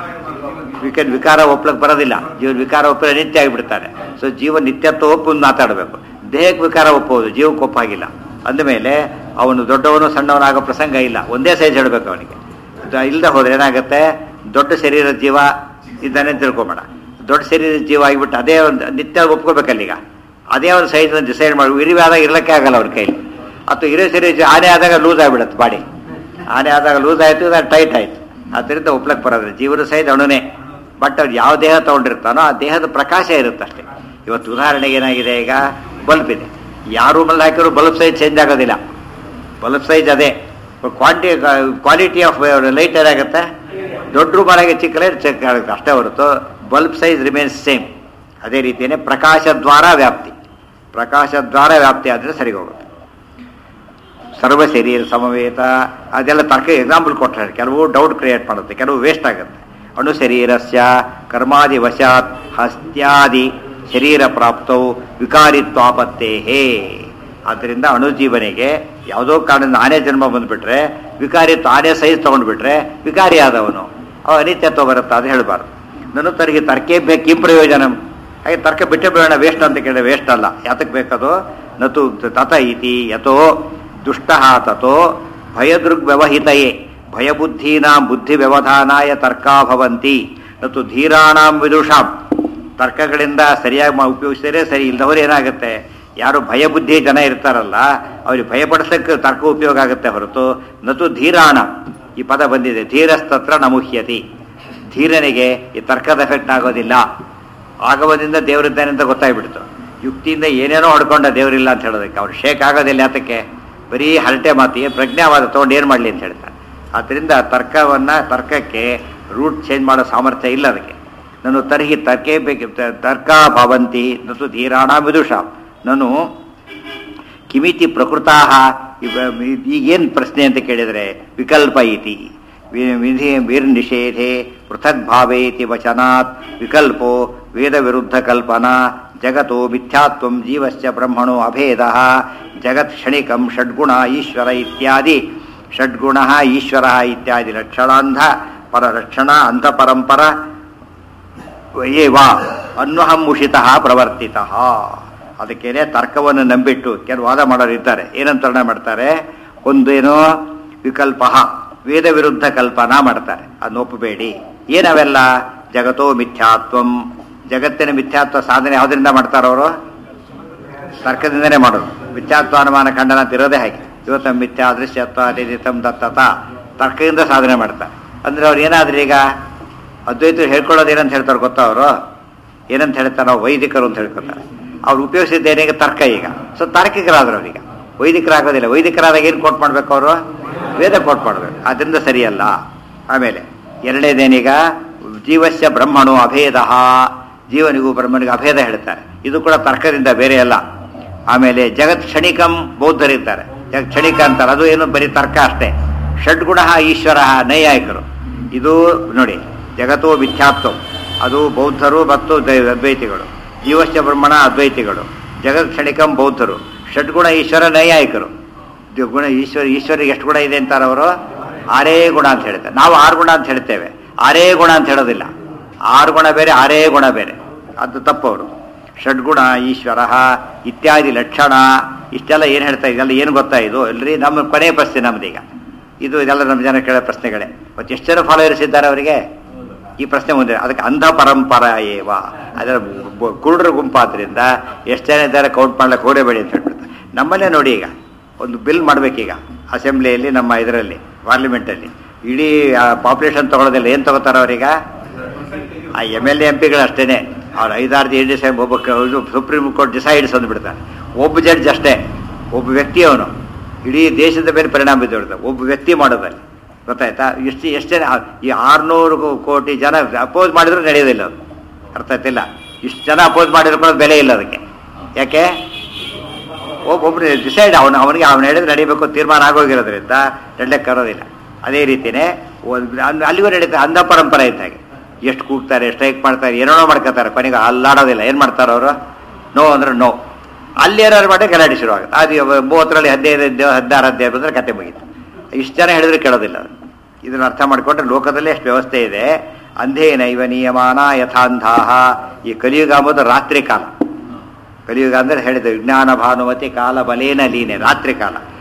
ವಿಕ ವಿಕಾರ ಒಪ್ಲಕ್ಕೆ ಬರೋದಿಲ್ಲ ಜೀವನ ವಿಕಾರ ಒಪ್ಪಿದ್ರೆ ನಿತ್ಯ ಆಗಿಬಿಡ್ತಾನೆ ಸೊ ಜೀವ ನಿತ್ಯತ್ವ ಒಪ್ಪು ಮಾತಾಡಬೇಕು ದೇಹಕ್ಕೆ ವಿಕಾರ ಒಪ್ಪೋದು ಜೀವಕ್ಕೆ ಒಪ್ಪಾಗಿಲ್ಲ ಅಂದಮೇಲೆ ಅವನು ದೊಡ್ಡವನು ಸಣ್ಣವನಾಗೋ ಪ್ರಸಂಗ ಇಲ್ಲ ಒಂದೇ ಸೈಜ್ ಹೇಳಬೇಕು ಅವನಿಗೆ ಅದು ಇಲ್ಲದೆ ಹೋದ್ರೆ ಏನಾಗುತ್ತೆ ದೊಡ್ಡ ಶರೀರದ ಜೀವ ಇದ್ದಾನೆ ಅಂತ ತಿಳ್ಕೊಬೇಡ ದೊಡ್ಡ ಶರೀರದ ಜೀವ ಆಗಿಬಿಟ್ಟು ಅದೇ ಒಂದು ನಿತ್ಯ ಒಪ್ಕೋಬೇಕಲ್ಲೀಗ ಅದೇ ಒಂದು ಸೈಜ್ ಡಿಸೈಡ್ ಮಾಡಿ ಇರಿವೆ ಆದಾಗ ಇರ್ಲಿಕ್ಕೆ ಆಗಲ್ಲ ಅವ್ರ ಕೈಲಿ ಅಥವಾ ಇರೋ ಶರೀರ ಜೀವ ಆನೆ ಆದಾಗ ಲೂಸ್ ಆಗಿಬಿಡುತ್ತೆ ಬಾಡಿ ಆನೆ ಆದಾಗ ಲೂಸ್ ಆಯಿತು ಅದು ಟೈಟ್ ಆಯಿತು ಅದರಿಂದ ಒಪ್ಲಕ್ಕೆ ಬರೋದಿಲ್ಲ ಜೀವನ ಸಹಿತ ಅಣುನೇ ಬಟ್ ಅವ್ರು ಯಾವ ದೇಹ ತೊಗೊಂಡಿರ್ತಾನೋ ಆ ದೇಹದ ಪ್ರಕಾಶ ಇರುತ್ತೆ ಅಷ್ಟೇ ಇವತ್ತು ಉದಾಹರಣೆಗೆ ಏನಾಗಿದೆ ಈಗ ಬಲ್ಬ್ ಇದೆ ಯಾವ ರೂಮಲ್ಲಿ ಹಾಕಿದ್ರು ಬಲ್ಬ್ ಸೈಜ್ ಚೇಂಜ್ ಆಗೋದಿಲ್ಲ ಬಲ್ಬ್ ಸೈಜ್ ಅದೇ ಕ್ವಾಂಟಿ ಕ್ವಾಲಿಟಿ ಆಫ್ ಲೈಟ್ ಏನಾಗುತ್ತೆ ದೊಡ್ಡ ರೂಮನಾಗೆ ಚಿಕ್ಕ ಲೈಟ್ ಚೆಕ್ ಆಗುತ್ತೆ ಅಷ್ಟೇ ಹೊರತು ಬಲ್ಬ್ ಸೈಜ್ ರಿಮೇನ್ಸ್ ಸೇಮ್ ಅದೇ ರೀತಿಯೇ ಪ್ರಕಾಶ ದ್ವಾರ ವ್ಯಾಪ್ತಿ ಪ್ರಕಾಶ ದ್ವಾರ ವ್ಯಾಪ್ತಿ ಆದರೆ ಸರಿ ಹೋಗುತ್ತೆ ಸರ್ವ ಶರೀರ ಸಮವೇತ ಅದೆಲ್ಲ ತರ್ಕ ಎಕ್ಸಾಂಪಲ್ ಕೊಟ್ಟರೆ ಕೆಲವು ಡೌಟ್ ಕ್ರಿಯೇಟ್ ಮಾಡುತ್ತೆ ಕೆಲವು ವೇಸ್ಟ್ ಆಗುತ್ತೆ ಅಣು ಶರೀರಸ್ಯ ಕರ್ಮಾದಿ ವಶಾತ್ ಹಸ್ತ್ಯಾದಿ ಶರೀರ ಪ್ರಾಪ್ತವು ವಿಕಾರಿತ್ವಾಪತ್ತೇ ಹೇ ಆದ್ದರಿಂದ ಅಣುಜೀವನಿಗೆ ಯಾವುದೋ ಕಾರಣದಿಂದ ಆನೆ ಜನ್ಮ ಬಂದ್ಬಿಟ್ರೆ ವಿಕಾರಿತ್ವ ಆನೆ ಸೈಜ್ ತಗೊಂಡ್ಬಿಟ್ರೆ ವಿಕಾರಿ ಆದವನು ಅವ ಅನಿತ್ಯತ್ವ ಬರುತ್ತಾ ಅದು ಹೇಳಬಾರ್ದು ನನ್ನ ತರಿಗೆ ತರ್ಕೇ ಬೇಕು ಈ ಪ್ರಯೋಜನ ಹಾಗೆ ತರ್ಕ ಬಿಟ್ಟೆ ಬೇಡ ವೇಸ್ಟ್ ಅಂತ ಕೇಳಿದ್ರೆ ವೇಸ್ಟ್ ಅಲ್ಲ ಯಾತಕ್ಕೆ ಬೇಕದು ನತು ತತ ಇತಿ ಯಥೋ ದುಷ್ಟ ತಥೋ ಭಯದೃಗ್ ವ್ಯವಹಿತಯೇ ಭಯಬುದ್ಧೀನಾಂ ಬುದ್ಧಿ ವ್ಯವಧಾನಾಯ ತರ್ಕಾ ಭವಂತಿ ನತು ಧೀರಾಣಾಂ ವಿದುಷಾಂ ತರ್ಕಗಳಿಂದ ಸರಿಯಾಗಿ ಮಾ- ಉಪಯೋಗಿಸಿದರೆ ಸರಿ ಇಲ್ಲದವರು ಏನಾಗುತ್ತೆ ಯಾರು ಭಯಬುದ್ಧಿ ಜನ ಇರ್ತಾರಲ್ಲ ಅವ್ರಿಗೆ ಭಯಪಡಿಸಕ್ಕೆ ತರ್ಕ ಉಪಯೋಗ ಆಗುತ್ತೆ ಹೊರತು ನತು ಧೀರಾಣ ಈ ಪದ ಬಂದಿದೆ ಧೀರಸ್ತತ್ರ ನಮುಹ್ಯತಿ ಧೀರನಿಗೆ ಈ ತರ್ಕದ ಎಫೆಕ್ಟ್ ಆಗೋದಿಲ್ಲ ಆಗಮದಿಂದ ದೇವರಿದ್ದಾನೆ ಅಂತ ಗೊತ್ತಾಗ್ಬಿಡ್ತು ಯುಕ್ತಿಯಿಂದ ಏನೇನೋ ಹೊಡ್ಕೊಂಡ ದೇವರಿಲ್ಲ ಅಂತ ಹೇಳೋದಕ್ಕೆ ಅವ್ರು ಶೇಕ್ ಆಗೋದಿಲ್ಲ ಯಾತಕ್ಕೆ ಬರೀ ಹರಟೆ ಮಾತಿಗೆ ಪ್ರಜ್ಞಾವಾದ ತೊಗೊಂಡು ಏನು ಮಾಡಲಿ ಅಂತ ಹೇಳ್ತಾರೆ ಆದ್ದರಿಂದ ತರ್ಕವನ್ನು ತರ್ಕಕ್ಕೆ ರೂಟ್ ಚೇಂಜ್ ಮಾಡೋ ಸಾಮರ್ಥ್ಯ ಇಲ್ಲ ಅದಕ್ಕೆ ನಾನು ತರ್ಹಿ ತರ್ಕೇ ಬೇಕು ತರ್ಕ ಭವಂತಿ ನತು ಧೀರಾಣ ವಿದುಷಾಂ ನಾನು ಕಿಮಿತಿ ಪ್ರಕೃತಾ ಈಗೇನು ಪ್ರಶ್ನೆ ಅಂತ ಕೇಳಿದರೆ ವಿಕಲ್ಪ ಇತಿ ವಿ- ವಿಧಿ ವಿರ್ನಿಷೇಧೆ ಪೃಥಕ್ ಭಾವೇ ಇತಿ ವಚನಾತ್ ವಿಕಲ್ಪೋ ವೇದ ವಿರುದ್ಧ ಕಲ್ಪನಾ ಜಗತ್ತೋ ಮಿಥ್ಯಾತ್ವಂ ಜೀವಸ್ಯ ಬ್ರಹ್ಮಣೋ ಅಭೇದ ಜಗತ್ ಕ್ಷಣಿಕಂ ಷಡ್ಗುಣ ಈಶ್ವರ ಇತ್ಯಾದಿ ಷಡ್ಗುಣ ಈಶ್ವರ ಇತ್ಯಾದಿ ಲಕ್ಷಣಾಂಧ ಪರರಕ್ಷಣ ಅಂತಪರಂಪರ ಏವ ಅನ್ವಹಂ ಮುಷಿತ ಪ್ರವರ್ತಿತ ಅದಕ್ಕೇನೆ ತರ್ಕವನ್ನು ನಂಬಿಟ್ಟು ಕೆಲವು ವಾದ ಮಾಡೋರು ಇದ್ದಾರೆ ಏನಂತ ವರ್ಣನೆ ಮಾಡ್ತಾರೆ ಒಂದೇನೋ ವಿಕಲ್ಪ ವೇದ ವಿರುದ್ಧ ಕಲ್ಪನಾ ಮಾಡ್ತಾರೆ ಅದನ್ನ ಒಪ್ಪಬೇಡಿ ಏನವೆಲ್ಲ ಜಗತ್ತೋ ಮಿಥ್ಯಾತ್ವಂ ಜಗತ್ತಿನ ಮಿಥ್ಯಾತ್ವ ಸಾಧನೆ ಯಾವುದರಿಂದ ಮಾಡ್ತಾರವರು ತರ್ಕದಿಂದನೇ ಮಾಡೋದು ಮಿಥ್ಯಾತ್ವ ಅನುಮಾನ ಖಂಡನ ಅಂತ ಇರೋದೇ ಹಾಗೆ ಇವತ್ತ ಮಿಥ್ಯಾ ದೃಶ್ಯತ್ವ ನಿಧಿತಂ ದತ್ತತ ತರ್ಕದಿಂದ ಸಾಧನೆ ಮಾಡ್ತಾರೆ ಅಂದ್ರೆ ಅವ್ರು ಏನಾದ್ರೂ ಈಗ ಅದ್ವೈತರು ಹೇಳ್ಕೊಳ್ಳೋದು ಏನಂತ ಹೇಳ್ತಾರೆ ಗೊತ್ತಾ ಅವರು ಏನಂತ ಹೇಳ್ತಾರೆ ನಾವು ವೈದಿಕರು ಅಂತ ಹೇಳ್ಕೊತಾರೆ ಅವ್ರು ಉಪಯೋಗಿಸಿದ್ದೇನೀಗ ತರ್ಕ ಈಗ ಸೊ ತಾರ್ಕಿಕರಾದ್ರು ಅವ್ರೀಗ ವೈದಿಕರಾಗೋದಿಲ್ಲ ವೈದಿಕರಾದಾಗ ಏನು ಕೋಟ್ ಮಾಡ್ಬೇಕು ಅವರು ವೇದ ಕೋಟ್ ಮಾಡ್ಬೇಕು ಅದರಿಂದ ಸರಿಯಲ್ಲ ಆಮೇಲೆ ಎರಡನೇದೇನೀಗ ಜೀವಸ್ಯ ಬ್ರಹ್ಮಣು ಅಭೇದ ಜೀವನಿಗೂ ಬ್ರಹ್ಮನಿಗೂ ಅಭೇದ ಹೇಳ್ತಾರೆ ಇದು ಕೂಡ ತರ್ಕದಿಂದ ಬೇರೆ ಅಲ್ಲ ಆಮೇಲೆ ಜಗತ್ ಕ್ಷಣಿಕಂ ಬೌದ್ಧರಿರ್ತಾರೆ ಜಗತ್ ಕ್ಷಣಿಕ ಅಂತಾರೆ ಅದು ಏನು ಬರೀ ತರ್ಕ ಅಷ್ಟೇ ಷಡ್ಗುಣ ಈಶ್ವರ ನೈಯಾಯಿಕರು ಇದು ನೋಡಿ ಜಗತ್ತೋ ಮಿಥ್ಯಾತ್ವ ಅದು ಬೌದ್ಧರು ಮತ್ತು ದ- ಅದ್ವೈತಿಗಳು ಜೀವಶ್ಚ ಬ್ರಹ್ಮಣ ಅದ್ವೈತಿಗಳು ಜಗತ್ ಕ್ಷಣಿಕಂ ಬೌದ್ಧರು ಷಡ್ಗುಣ ಈಶ್ವರ ನೈಯಾಯಿಕರು ಇದು ಗುಣ ಈಶ್ವರ ಈಶ್ವರಿಗೆ ಎಷ್ಟು ಗುಣ ಇದೆ ಅಂತಾರೆ ಅವರು ಆರೇ ಗುಣ ಅಂತ ಹೇಳ್ತಾರೆ ನಾವು ಆರು ಗುಣ ಅಂತ ಹೇಳ್ತೇವೆ ಆರೇ ಗುಣ ಅಂತ ಹೇಳೋದಿಲ್ಲ ಆರು ಗುಣ ಬೇರೆ ಆರೇ ಗುಣ ಬೇರೆ ಅದು ತಪ್ಪವರು ಷಡ್ಗುಣ ಈಶ್ವರ ಇತ್ಯಾದಿ ಲಕ್ಷಣ ಇಷ್ಟೆಲ್ಲ ಏನು ಹೇಳ್ತಾ ಇದೆಲ್ಲ ಏನು ಗೊತ್ತಾ ಇದು ಎಲ್ರಿ ನಮ್ಮ ಕೊನೆಯ ಪ್ರಶ್ನೆ ನಮ್ದೀಗ ಇದು ಇದೆಲ್ಲ ನಮ್ಮ ಜನ ಕೇಳೋ ಪ್ರಶ್ನೆಗಳೇ ಮತ್ತೆ ಎಷ್ಟು ಜನ ಫಾಲೋವರ್ಸ್ ಇದ್ದಾರೆ ಅವರಿಗೆ ಈ ಪ್ರಶ್ನೆ ಮುಂದೆ ಅದಕ್ಕೆ ಅಂಧ ಪರಂಪರ ಏವ ಅದರ ಬ- ಕುರುಡರ ಗುಂಪಾದ್ರಿಂದ ಎಷ್ಟು ಜನ ಇದ್ದಾರೆ ಕೌಂಟ್ ಮಾಡ್ಲಿಕ್ಕೆ ಹೋಗಬೇಡಿ ಅಂತ ಹೇಳ್ಬಿಡ್ತಾರೆ ನಮ್ಮಲ್ಲೇ ನೋಡಿ ಈಗ ಒಂದು ಬಿಲ್ ಮಾಡ್ಬೇಕೀಗ ಅಸೆಂಬ್ಲಿಯಲ್ಲಿ ನಮ್ಮ ಇದರಲ್ಲಿ ಪಾರ್ಲಿಮೆಂಟಲ್ಲಿ ಇಡೀ ಪಾಪ್ಯುಲೇಷನ್ ತಗೊಳ್ಳೋದಿಲ್ಲ ಏನು ತಗೋತಾರೆ ಅವ್ರೀಗ ಆ ಎಮ್ ಎಲ್ ಎ ಎಂ ಪಿಗಳು ಅಷ್ಟೇನೆ ಅವ್ರು ಐದಾರು ಎ ಡಿ ಸಾಹೇಬ್ ಒಬ್ಬ ಕ- ಇದು ಸುಪ್ರೀಂ ಕೋರ್ಟ್ ಡಿಸೈಡ್ಸ್ ಅಂದ್ಬಿಡ್ತಾನೆ ಒಬ್ಬ ಜಡ್ಜ್ ಅಷ್ಟೇ ಒಬ್ಬ ವ್ಯಕ್ತಿ ಅವನು ಇಡೀ ದೇಶದ ಮೇಲೆ ಪರಿಣಾಮ ಬಿದ್ದುಬಿಡ್ತಾನೆ ಒಬ್ಬ ವ್ಯಕ್ತಿ ಮಾಡೋದಲ್ಲಿ ಗೊತ್ತಾಯ್ತಾ ಎಷ್ಟು ಎಷ್ಟು ಜನ ಈ ಆರ್ನೂರು ಕೋಟಿ ಜನ ಅಪೋಸ್ ಮಾಡಿದ್ರು ನಡೆಯೋದಿಲ್ಲ ಅದು ಅರ್ಥ ಆಯ್ತಿಲ್ಲ ಇಷ್ಟು ಜನ ಅಪೋಸ್ ಮಾಡಿದ್ರು ಕೂಡ ಬೆಲೆ ಇಲ್ಲ ಅದಕ್ಕೆ ಯಾಕೆ ಒಬ್ಬೊಬ್ರು ಡಿಸೈಡ್ ಅವನು ಅವನಿಗೆ ಅವನು ಹೇಳಿದ್ರೆ ನಡಿಬೇಕು ತೀರ್ಮಾನ ಆಗೋಗಿರೋದ್ರಿಂದ ನಡ್ಲಿಕ್ಕೆ ಕರೋದಿಲ್ಲ ಅದೇ ರೀತಿನೇ ಒಂದ್- ಅಲ್- ಅಲ್ಲಿಗೂ ನಡೀತಾರೆ ಅಂಧ ಪರಂಪರೆ ಇದ್ದ ಹಾಗೆ ಎಷ್ಟು ಕೂಗ್ತಾರೆ ಸ್ಟ್ರೈಕ್ ಮಾಡ್ತಾರೆ ಏನೇನೋ ಮಾಡ್ಕೋತಾರೆ ಕೊನೆಗೆ ಅಲ್ಲಾಡೋದಿಲ್ಲ ಏನು ಮಾಡ್ತಾರೆ ಅವರು ನೋ ಅಂದ್ರೆ ನೋ ಅಲ್ಲಿ ಏನಾದ್ರು ಮಾಡಿ ಗಲಾಟೆ ಶುರು ಆಗುತ್ತೆ ಅದು ಇವ- ಮೂವತ್ತರಲ್ಲಿ ಹದಿನೈದು ಹದಿನೈದು ಹದಿನಾರು ಹದಿನೈದು ಬಂದರೆ ಕತೆ ಮುಗೀತು ಇಷ್ಟು ಜನ ಹೇಳಿದ್ರೆ ಕೇಳೋದಿಲ್ಲ ಅದು ಇದನ್ನು ಅರ್ಥ ಮಾಡಿಕೊಂಡ್ರೆ ಲೋಕದಲ್ಲೇ ಎಷ್ಟು ವ್ಯವಸ್ಥೆ ಇದೆ ಅಂಧೇನೈವ ನಿಯಮಾನ ಯಥಾಂಧಾಹ ಈ ಕಲಿಯುಗ ಅಂಬುದು ರಾತ್ರಿ ಕಾಲ ಕಲಿಯುಗ ಅಂದ್ರೆ ಹೇಳಿದ ವಿಜ್ಞಾನ ಭಾನುಮತಿ ಕಾಲ ಬಲೇನ ಲೀನೆ ರಾತ್ರಿ ಕಾಲ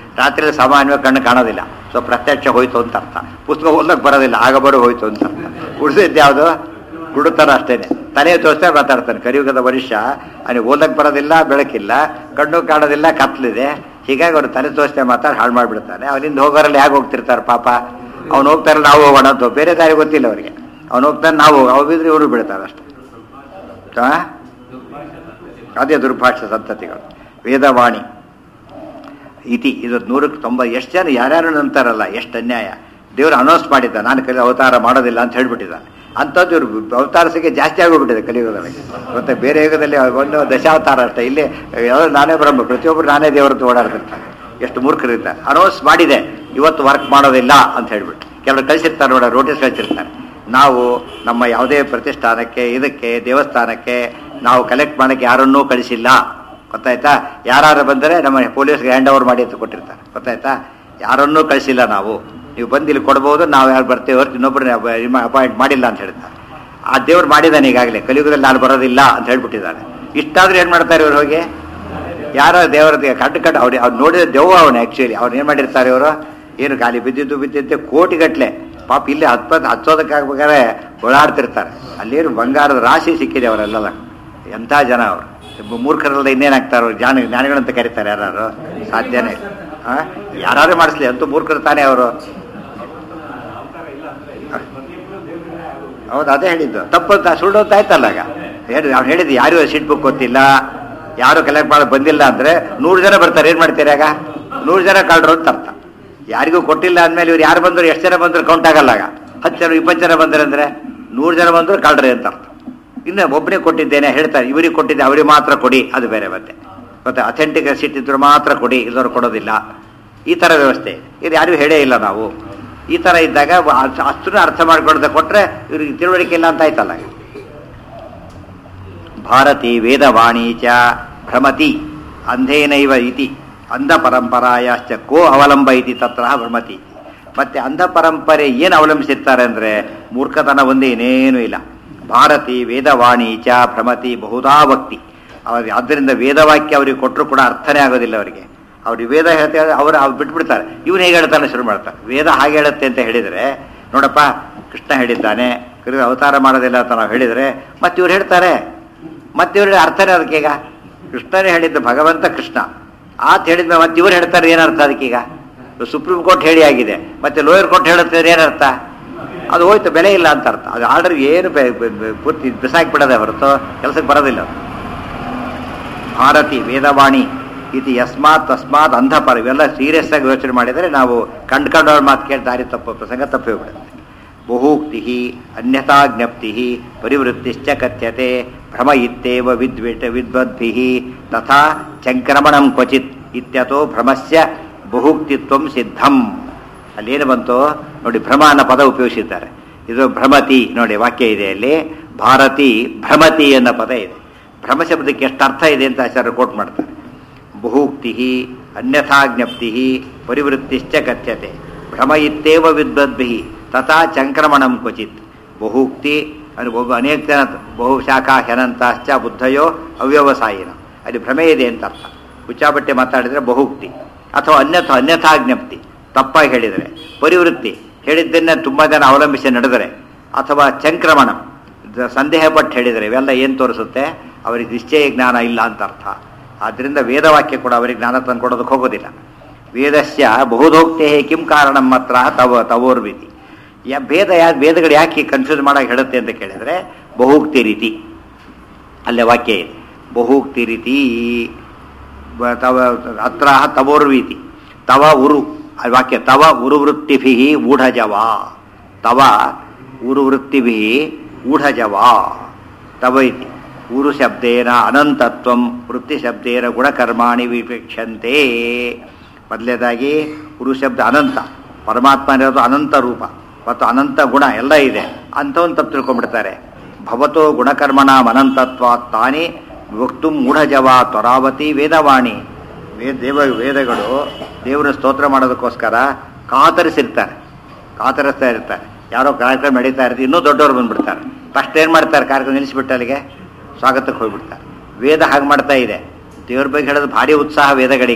ರಾತ್ರಿ ಸಾಮಾನ್ಯವಾಗಿ ಕಣ್ಣು ಕಾಣೋದಿಲ್ಲ ಸೊ ಪ್ರತ್ಯಕ್ಷ ಹೋಯ್ತು ಅಂತ ಅರ್ಥ ಪುಸ್ತಕ ಓದಕ್ಕೆ ಬರೋದಿಲ್ಲ ಆಗ ಬರೋ ಹೋಯ್ತು ಅಂತ ಅರ್ಥ ಉಳಿದಿದ್ದು ಯಾವುದು ಗುಡುತ್ತಾರ ಅಷ್ಟೇನೆ ತಲೆ ತೋರಿಸ್ತಾ ಮಾತಾಡ್ತಾನೆ ಕಲಿಯುಗದ ಮನುಷ್ಯ ಅವನಿಗೆ ಓದಕ್ಕೆ ಬರೋದಿಲ್ಲ ಬೆಳಕಿಲ್ಲ ಕಣ್ಣು ಕಾಣೋದಿಲ್ಲ ಕತ್ಲಿದೆ ಹೀಗಾಗಿ ಅವ್ರು ತಲೆ ತೋರಿಸ್ತಾ ಮಾತಾಡಿ ಹಾಳು ಮಾಡಿಬಿಡ್ತಾನೆ ಅವನಿಂದ ಹೋಗೋರಲ್ಲಿ ಹೇಗೆ ಹೋಗ್ತಿರ್ತಾರೆ ಪಾಪ ಅವ್ನು ಹೋಗ್ತಾರೆ ನಾವು ಹೋಗೋಣ ಅಂತ ಬೇರೆ ದಾರಿ ಗೊತ್ತಿಲ್ಲ ಅವರಿಗೆ ಅವ್ನು ಹೋಗ್ತಾನೆ ನಾವು ಅವಿದ್ರೆ ಇವರು ಬಿಡ್ತಾರೆ ಅಷ್ಟೇ ಆ? ಅದೇ ದುರ್ಭಾಷ ಸಂತತಿಗಳು ವೇದವಾಣಿ ಇತಿ ಇದು ನೂರಕ್ಕೆ ತೊಂಬ ಎಷ್ಟು ಜನ ಯಾರ್ಯಾರು ಅಂತಾರಲ್ಲ ಎಷ್ಟು ಅನ್ಯಾಯ ದೇವರು ಅನೌನ್ಸ್ ಮಾಡಿದ್ದ ನಾನು ಕಲಿ ಅವತಾರ ಮಾಡೋದಿಲ್ಲ ಅಂತ ಹೇಳ್ಬಿಟ್ಟಿದ್ದಾನೆ ಅಂಥದ್ದು ಇವ್ರು ಅವತಾರ ಸಂಖ್ಯೆ ಜಾಸ್ತಿ ಆಗೋಗ್ಬಿಟ್ಟಿದೆ ಕಲಿಯುಗದಲ್ಲಿ ಮತ್ತೆ ಬೇರೆ ಯುಗದಲ್ಲಿ ಒಂದು ದಶಾವತಾರ ಅಷ್ಟೇ ಇಲ್ಲಿ ಯಾವ್ದು ನಾನೇ ಬ್ರಹ್ಮ ಪ್ರತಿಯೊಬ್ಬರು ನಾನೇ ದೇವರದ್ದು ಓಡಾಡ್ತಿರ್ತಾರೆ ಎಷ್ಟು ಮೂರ್ಖರಿರ್ತಾರೆ ಅನೌನ್ಸ್ ಮಾಡಿದೆ ಇವತ್ತು ವರ್ಕ್ ಮಾಡೋದಿಲ್ಲ ಅಂತ ಹೇಳ್ಬಿಟ್ಟು ಕೆಲವರು ಕಳಿಸಿರ್ತಾರೆ ನೋಡ ನೋಟಿಸ್ ಕಳಿಸಿರ್ತಾರೆ ನಾವು ನಮ್ಮ ಯಾವುದೇ ಪ್ರತಿಷ್ಠಾನಕ್ಕೆ ಇದಕ್ಕೆ ದೇವಸ್ಥಾನಕ್ಕೆ ನಾವು ಕಲೆಕ್ಟ್ ಮಾಡೋಕ್ಕೆ ಯಾರನ್ನೂ ಕಳಿಸಿಲ್ಲ ಗೊತ್ತಾಯ್ತಾ ಯಾರು ಬಂದರೆ ನಮ್ಮ ಪೊಲೀಸ್ಗೆ ಹ್ಯಾಂಡ್ ಓವರ್ ಮಾಡಿ ಅಂತ ಕೊಟ್ಟಿರ್ತಾರೆ ಗೊತ್ತಾಯ್ತಾ ಯಾರನ್ನೂ ಕಳಿಸಿಲ್ಲ ನಾವು ನೀವು ಬಂದು ಇಲ್ಲಿ ಕೊಡ್ಬೋದು ನಾವು ಯಾರು ಬರ್ತೇವೆ ಹೊರತು ಇನ್ನೊಬ್ಬರನ್ನ ಅಪಾಯಿಂಟ್ ಮಾಡಿಲ್ಲ ಅಂತ ಹೇಳ್ತಾರೆ ಆ ದೇವ್ರು ಮಾಡಿದ್ದಾನೆ ಈಗಾಗಲೇ ಕಲಿಯುಗದಲ್ಲಿ ನಾನು ಬರೋದಿಲ್ಲ ಅಂತ ಹೇಳ್ಬಿಟ್ಟಿದ್ದಾನೆ ಇಷ್ಟಾದ್ರೂ ಏನು ಮಾಡ್ತಾರೆ ಇವ್ರು ಹೋಗಿ ಯಾರೋ ದೇವರ ಕಟ್ಟು ಕಟ್ಟು ಅವ್ರು ಅವ್ರು ನೋಡಿದ ದೆವ್ವ ಅವನು ಆ್ಯಕ್ಚುಲಿ ಅವ್ರು ಏನು ಮಾಡಿರ್ತಾರೆ ಇವರು ಏನು ಖಾಲಿ ಬಿದ್ದಿದ್ದು ಬಿದ್ದಿದ್ದೆ ಕೋಟಿಗಟ್ಲೆ ಪಾಪ ಇಲ್ಲಿ ಹತ್ಪತ್ ಹಚ್ಚೋದಕ್ಕಾಗ್ಬೇಕಾದ್ರೆ ಓಡಾಡ್ತಿರ್ತಾರೆ ಅಲ್ಲೇನು ಬಂಗಾರದ ರಾಶಿ ಸಿಕ್ಕಿದೆ ಅವರೆಲ್ಲ ಎಂಥ ಜನ ಅವರು ಮೂರ್ಖರಲ್ಲದೆ ಇನ್ನೇನಾಗ್ತಾರೆ ಅವ್ರು ಜ್ಞಾನ ಜ್ಞಾನಿಗಳಂತ ಕರೀತಾರೆ ಯಾರು ಸಾಧ್ಯನೇ ಯಾರು ಮಾಡಿಸ್ಲಿ ಅಂತೂ ಮೂರ್ಖರು ತಾನೇ ಅವರು ಹೌದು ಅದೇ ಹೇಳಿದ್ದು ತಪ್ಪು ಅಂತ ಸುಳ್ಳು ಅಂತ ಆಯ್ತಲ್ಲ ಆಗ ಹೇಳಿ ಅವ್ನು ಹೇಳಿದ್ದು ಯಾರು ಸೀಟ್ ಬುಕ್ ಗೊತ್ತಿಲ್ಲ ಯಾರು ಕಲೆಕ್ಟ್ ಮಾಡೋದು ಬಂದಿಲ್ಲ ಅಂದ್ರೆ ನೂರು ಜನ ಬರ್ತಾರೆ ಏನ್ ಮಾಡ್ತೀರಿ ಆಗ ನೂರು ಜನ ಕಳ್ರು ಅಂತ ಅರ್ಥ ಯಾರಿಗೂ ಕೊಟ್ಟಿಲ್ಲ ಅಂದ್ಮೇಲೆ ಇವ್ರು ಯಾರು ಬಂದ್ರು ಎಷ್ಟು ಜನ ಬಂದ್ರು ಕೌಂಟ್ ಆಗಲ್ಲ ಆಗ ಹತ್ತು ಜನ ಇಪ್ಪತ್ತು ಜನ ಬಂದ್ರೆ ಅಂದ್ರೆ ನೂರು ಜನ ಬಂದ್ರು ಕಳ್ರಿ ಅಂತ ಅರ್ಥ ಇನ್ನು ಒಬ್ಬನೇ ಕೊಟ್ಟಿದ್ದೇನೆ ಹೇಳ್ತಾರೆ ಇವರಿಗೆ ಕೊಟ್ಟಿದ್ದೆ ಅವರಿಗೆ ಮಾತ್ರ ಕೊಡಿ ಅದು ಬೇರೆ ಮತ್ತೆ ಮತ್ತೆ ಅಥೆಂಟಿಕ್ ಸೀಟ್ ಇದ್ರು ಮಾತ್ರ ಕೊಡಿ ಇಲ್ಲದವ್ರು ಕೊಡೋದಿಲ್ಲ ಈ ಥರ ವ್ಯವಸ್ಥೆ ಇದು ಯಾರಿಗೂ ಹೇಳೇ ಇಲ್ಲ ನಾವು ಈ ಥರ ಇದ್ದಾಗ ಅಷ್ಟು ಅರ್ಥ ಮಾಡ್ಕೊಳ್ದೆ ಕೊಟ್ರೆ ಇವ್ರಿಗೆ ತಿಳುವಳಿಕೆ ಇಲ್ಲ ಅಂತ ಆಯ್ತಲ್ಲ ಭಾರತಿ ವೇದವಾಣಿ ಚ ಭ್ರಮತಿ ಅಂಧೇನೈವ ಇತಿ ಅಂಧ ಪರಂಪರಾಯಾಶ್ಚ ಕೋ ಅವಲಂಬ ಇತಿ ತತ್ರ ಭ್ರಮತಿ ಮತ್ತೆ ಅಂಧ ಪರಂಪರೆ ಏನು ಅವಲಂಬಿಸಿರ್ತಾರೆ ಅಂದ್ರೆ ಮೂರ್ಖತನ ಒಂದೇ ಏನೇನೂ ಇಲ್ಲ ಭಾರತಿ ವೇದವಾಣಿ ಚ ಭ್ರಮತಿ ಬಹುಧಾ ಭಕ್ತಿ ಅವ್ರಿಗೆ ಆದ್ದರಿಂದ ವೇದವಾಕ್ಯ ಅವ್ರಿಗೆ ಕೊಟ್ಟರು ಕೂಡ ಅರ್ಥನೇ ಆಗೋದಿಲ್ಲ ಅವರಿಗೆ ಅವ್ರಿಗೆ ವೇದ ಹೇಳ್ತಾರೆ ಅವರು ಅವ್ರು ಬಿಟ್ಬಿಡ್ತಾರೆ ಇವನು ಹೇಗೆ ಹೇಳ್ತಾನೆ ಶುರು ಮಾಡ್ತಾರೆ ವೇದ ಹಾಗೆ ಹೇಳುತ್ತೆ ಅಂತ ಹೇಳಿದರೆ ನೋಡಪ್ಪ ಕೃಷ್ಣ ಹೇಳಿದ್ದಾನೆ ಕೃಷ್ಣ ಅವತಾರ ಮಾಡೋದಿಲ್ಲ ಅಂತ ನಾವು ಹೇಳಿದರೆ ಮತ್ತೆ ಇವ್ರು ಹೇಳ್ತಾರೆ ಮತ್ತೆ ಇವ್ರ ಅರ್ಥನೇ ಅದಕ್ಕೀಗ ಕೃಷ್ಣನೇ ಹೇಳಿದ್ದು ಭಗವಂತ ಕೃಷ್ಣ ಆತ ಹೇಳಿದ ಮತ್ತೆ ಇವ್ರು ಹೇಳ್ತಾರೆ ಏನರ್ಥ ಅದಕ್ಕೀಗ ಸುಪ್ರೀಂ ಕೋರ್ಟ್ ಹೇಳಿ ಆಗಿದೆ ಮತ್ತೆ ಲೋಯರ್ ಕೋರ್ಟ್ ಹೇಳುತ್ತೆ ಏನರ್ಥ ಅದು ಹೋಯ್ತು ಬೆಲೆ ಇಲ್ಲ ಅಂತ ಅರ್ಥ ಅದು ಆರ್ಡರ್ ಏನು ಬೆ- ಬೆ- ಬೆ- ಪೂರ್ತಿ ಬಿಸಾಕಿ ಬಿಡೋದೆ ಹೊರತು ಕೆಲಸಕ್ಕೆ ಬರೋದಿಲ್ಲ ಅದು. ಭಾರತಿ ವೇದವಾಣಿ ಇದು ಯಸ್ಮಾತ್ ತಸ್ಮಾತ್ ಅಂಧಪರ ಇವೆಲ್ಲ ಸೀರಿಯಸ್ ಆಗಿ ಯೋಚನೆ ಮಾಡಿದರೆ ನಾವು ಕಂಡ್ಕೊಂಡವ್ರ ಮಾತು ಕೇಳಿ ದಾರಿ ತಪ್ಪು ಪ್ರಸಂಗ ತಪ್ಪಿ ಬಿಡುತ್ತೆ ಬಹುಕ್ತಿ ಅನ್ಯಥಾ ಜ್ಞಪ್ತಿ ಪರಿವೃತ್ತಿಶ್ಚ ಕಥ್ಯತೆ ಭ್ರಮ ಇತ್ತೇವ ವಿದ್ವಿಟ್ ವಿದ್ವದ್ಭಿ ತಥಾ ಚಂಕ್ರಮಣಂ ಕ್ವಚಿತ್ ಇತ್ಯಥೋ ಭ್ರಮಸ್ಯ ಬಹುಕ್ತಿತ್ವಂ ಸಿದ್ಧಂ ಅಲ್ಲೇನು ಬಂತು ನೋಡಿ ಭ್ರಮ ಅನ್ನೋ ಪದ ಉಪಯೋಗಿಸಿದ್ದಾರೆ ಇದು ಭ್ರಮತಿ ನೋಡಿ ವಾಕ್ಯ ಇದೆ ಅಲ್ಲಿ ಭಾರತಿ ಭ್ರಮತಿ ಅನ್ನೋ ಪದ ಇದೆ ಭ್ರಮ ಶಬ್ದಕ್ಕೆ ಎಷ್ಟು ಅರ್ಥ ಇದೆ ಅಂತ ಆಚಾರ್ಯ ಕೋಟ್ ಮಾಡ್ತಾರೆ ಬಹುಕ್ತಿ ಅನ್ಯಥಾ ಜ್ಞಪ್ತಿ ಪರಿವೃತ್ತಿಶ್ಚ ಕಥ್ಯತೆ ಭ್ರಮ ಇತ್ತೇವ ವಿದ್ವದ್ಭಿ ತಥಾ ಚಂಕ್ರಮಣಂ ಕ್ವಚಿತ್ ಬಹುಕ್ತಿ ಅದು ಒಬ್ಬ ಅನೇಕ ಜನ ಬಹು ಶಾಖಾ ಹೆನಂತಾಶ್ಚ ಬುದ್ಧಯೋ ಅವ್ಯವಸಾಯಿನ ಅಲ್ಲಿ ಭ್ರಮೆ ಇದೆ ಅಂತ ಅರ್ಥ ಹುಚ್ಚಾಬಟ್ಟೆ ಮಾತಾಡಿದರೆ ಬಹುಕ್ತಿ ಅಥವಾ ಅನ್ಯಥ ಅನ್ಯಥಾ ಜ್ಞಪ್ತಿ ತಪ್ಪಾಗಿ ಹೇಳಿದರೆ ಪರಿವೃತ್ತಿ ಹೇಳಿದ್ದನ್ನ ತುಂಬ ಜನ ಅವಲಂಬಿಸಿ ನಡೆದರೆ ಅಥವಾ ಚಂಕ್ರಮಣ ದ- ಸಂದೇಹ ಪಟ್ಟು ಹೇಳಿದರೆ ಇವೆಲ್ಲ ಏನು ತೋರಿಸುತ್ತೆ ಅವರಿಗೆ ನಿಶ್ಚಯ ಜ್ಞಾನ ಇಲ್ಲ ಅಂತ ಅರ್ಥ ಆದ್ದರಿಂದ ವೇದವಾಕ್ಯ ಕೂಡ ಅವರಿಗೆ ಜ್ಞಾನ ತಂದು ಕೊಡೋದಕ್ಕೆ ಹೋಗೋದಿಲ್ಲ ವೇದಸ್ಯ ಬಹುಧೋಕ್ತೆ ಕಿಂ ಕಾರಣಂ ಮಾತ್ರ ತವ ತವೋರ್ವಿತಿ ಯಾ ಭೇದ ಯಾ ವೇದಗಳು ಯಾಕೆ ಕನ್ಫ್ಯೂಸ್ ಮಾಡಕ್ಕೆ ಹೇಳುತ್ತೆ ಅಂತ ಕೇಳಿದರೆ ಬಹುಕ್ತಿ ರೀತಿ ಅಲ್ಲೇ ವಾಕ್ಯ ಇದೆ ಬಹುಕ್ತಿ ರೀತಿ ಬ- ತವ ಅತ್ರ ತವೋರ್ವೀತಿ ತವ ಉರು ಆ ವಾಕ್ಯ ತವ ಉರುವೃತ್ತಿಭಿ ಊಢಜವ ತವ ಉರುವೃತ್ತಿಭಿ ಊಢಜವ ತವ ಇತಿ ಊರು ಶಬ್ದೇನ ಅನಂತತ್ವಂ ವೃತ್ತಿ ಶಬ್ದೇನ ಗುಣಕರ್ಮಾಣಿ ವಿಪೇಕ್ಷಂತೆ ಮೊದಲನೇದಾಗಿ ಉರು ಶಬ್ದ ಅನಂತ ಪರಮಾತ್ಮ ಇರೋದು ಅನಂತ ರೂಪ ಮತ್ತು ಅನಂತ ಗುಣ ಎಲ್ಲ ಇದೆ ಅಂಥವನ್ನು ತಪ್ಪು ತಿಳ್ಕೊಂಡ್ಬಿಡ್ತಾರೆ ಭವತೋ ಗುಣಕರ್ಮಣ ಅನಂತತ್ವ ತಾನೇ ವಕ್ತು ಮೂಢಜವ ತ್ವರಾವತಿ ವೇದವಾಣಿ ವೇದ ದೇವ ವೇದಗಳು ದೇವರ ಸ್ತೋತ್ರ ಮಾಡೋದಕ್ಕೋಸ್ಕರ ಕಾತರಿಸಿರ್ತಾರೆ ಕಾತರಿಸ್ತಾ ಇರ್ತಾರೆ ಯಾರೋ ಕಾರ್ಯಕ್ರಮ ನಡೀತಾ ಇರ್ತಾರೆ ಇನ್ನೂ ದೊಡ್ಡವರು ಬಂದ್ಬಿಡ್ತಾರೆ ಫಸ್ಟ್ ಏನು ಮಾಡ್ತಾರೆ ಕಾರ್ಯಕ್ರಮ ನಿಲ್ಲಿಸ್ಬಿಟ್ಟು ಅಲ್ಲಿಗೆ ಸ್ವಾಗತಕ್ಕೆ ಹೋಗ್ಬಿಡ್ತಾರೆ ವೇದ ಹಾಗೆ ಮಾಡ್ತಾ ಇದೆ ದೇವ್ರ ಬಗ್ಗೆ ಹೇಳೋದು ಭಾರಿ ಉತ್ಸಾಹ ವೇದಗಳಿಗೆ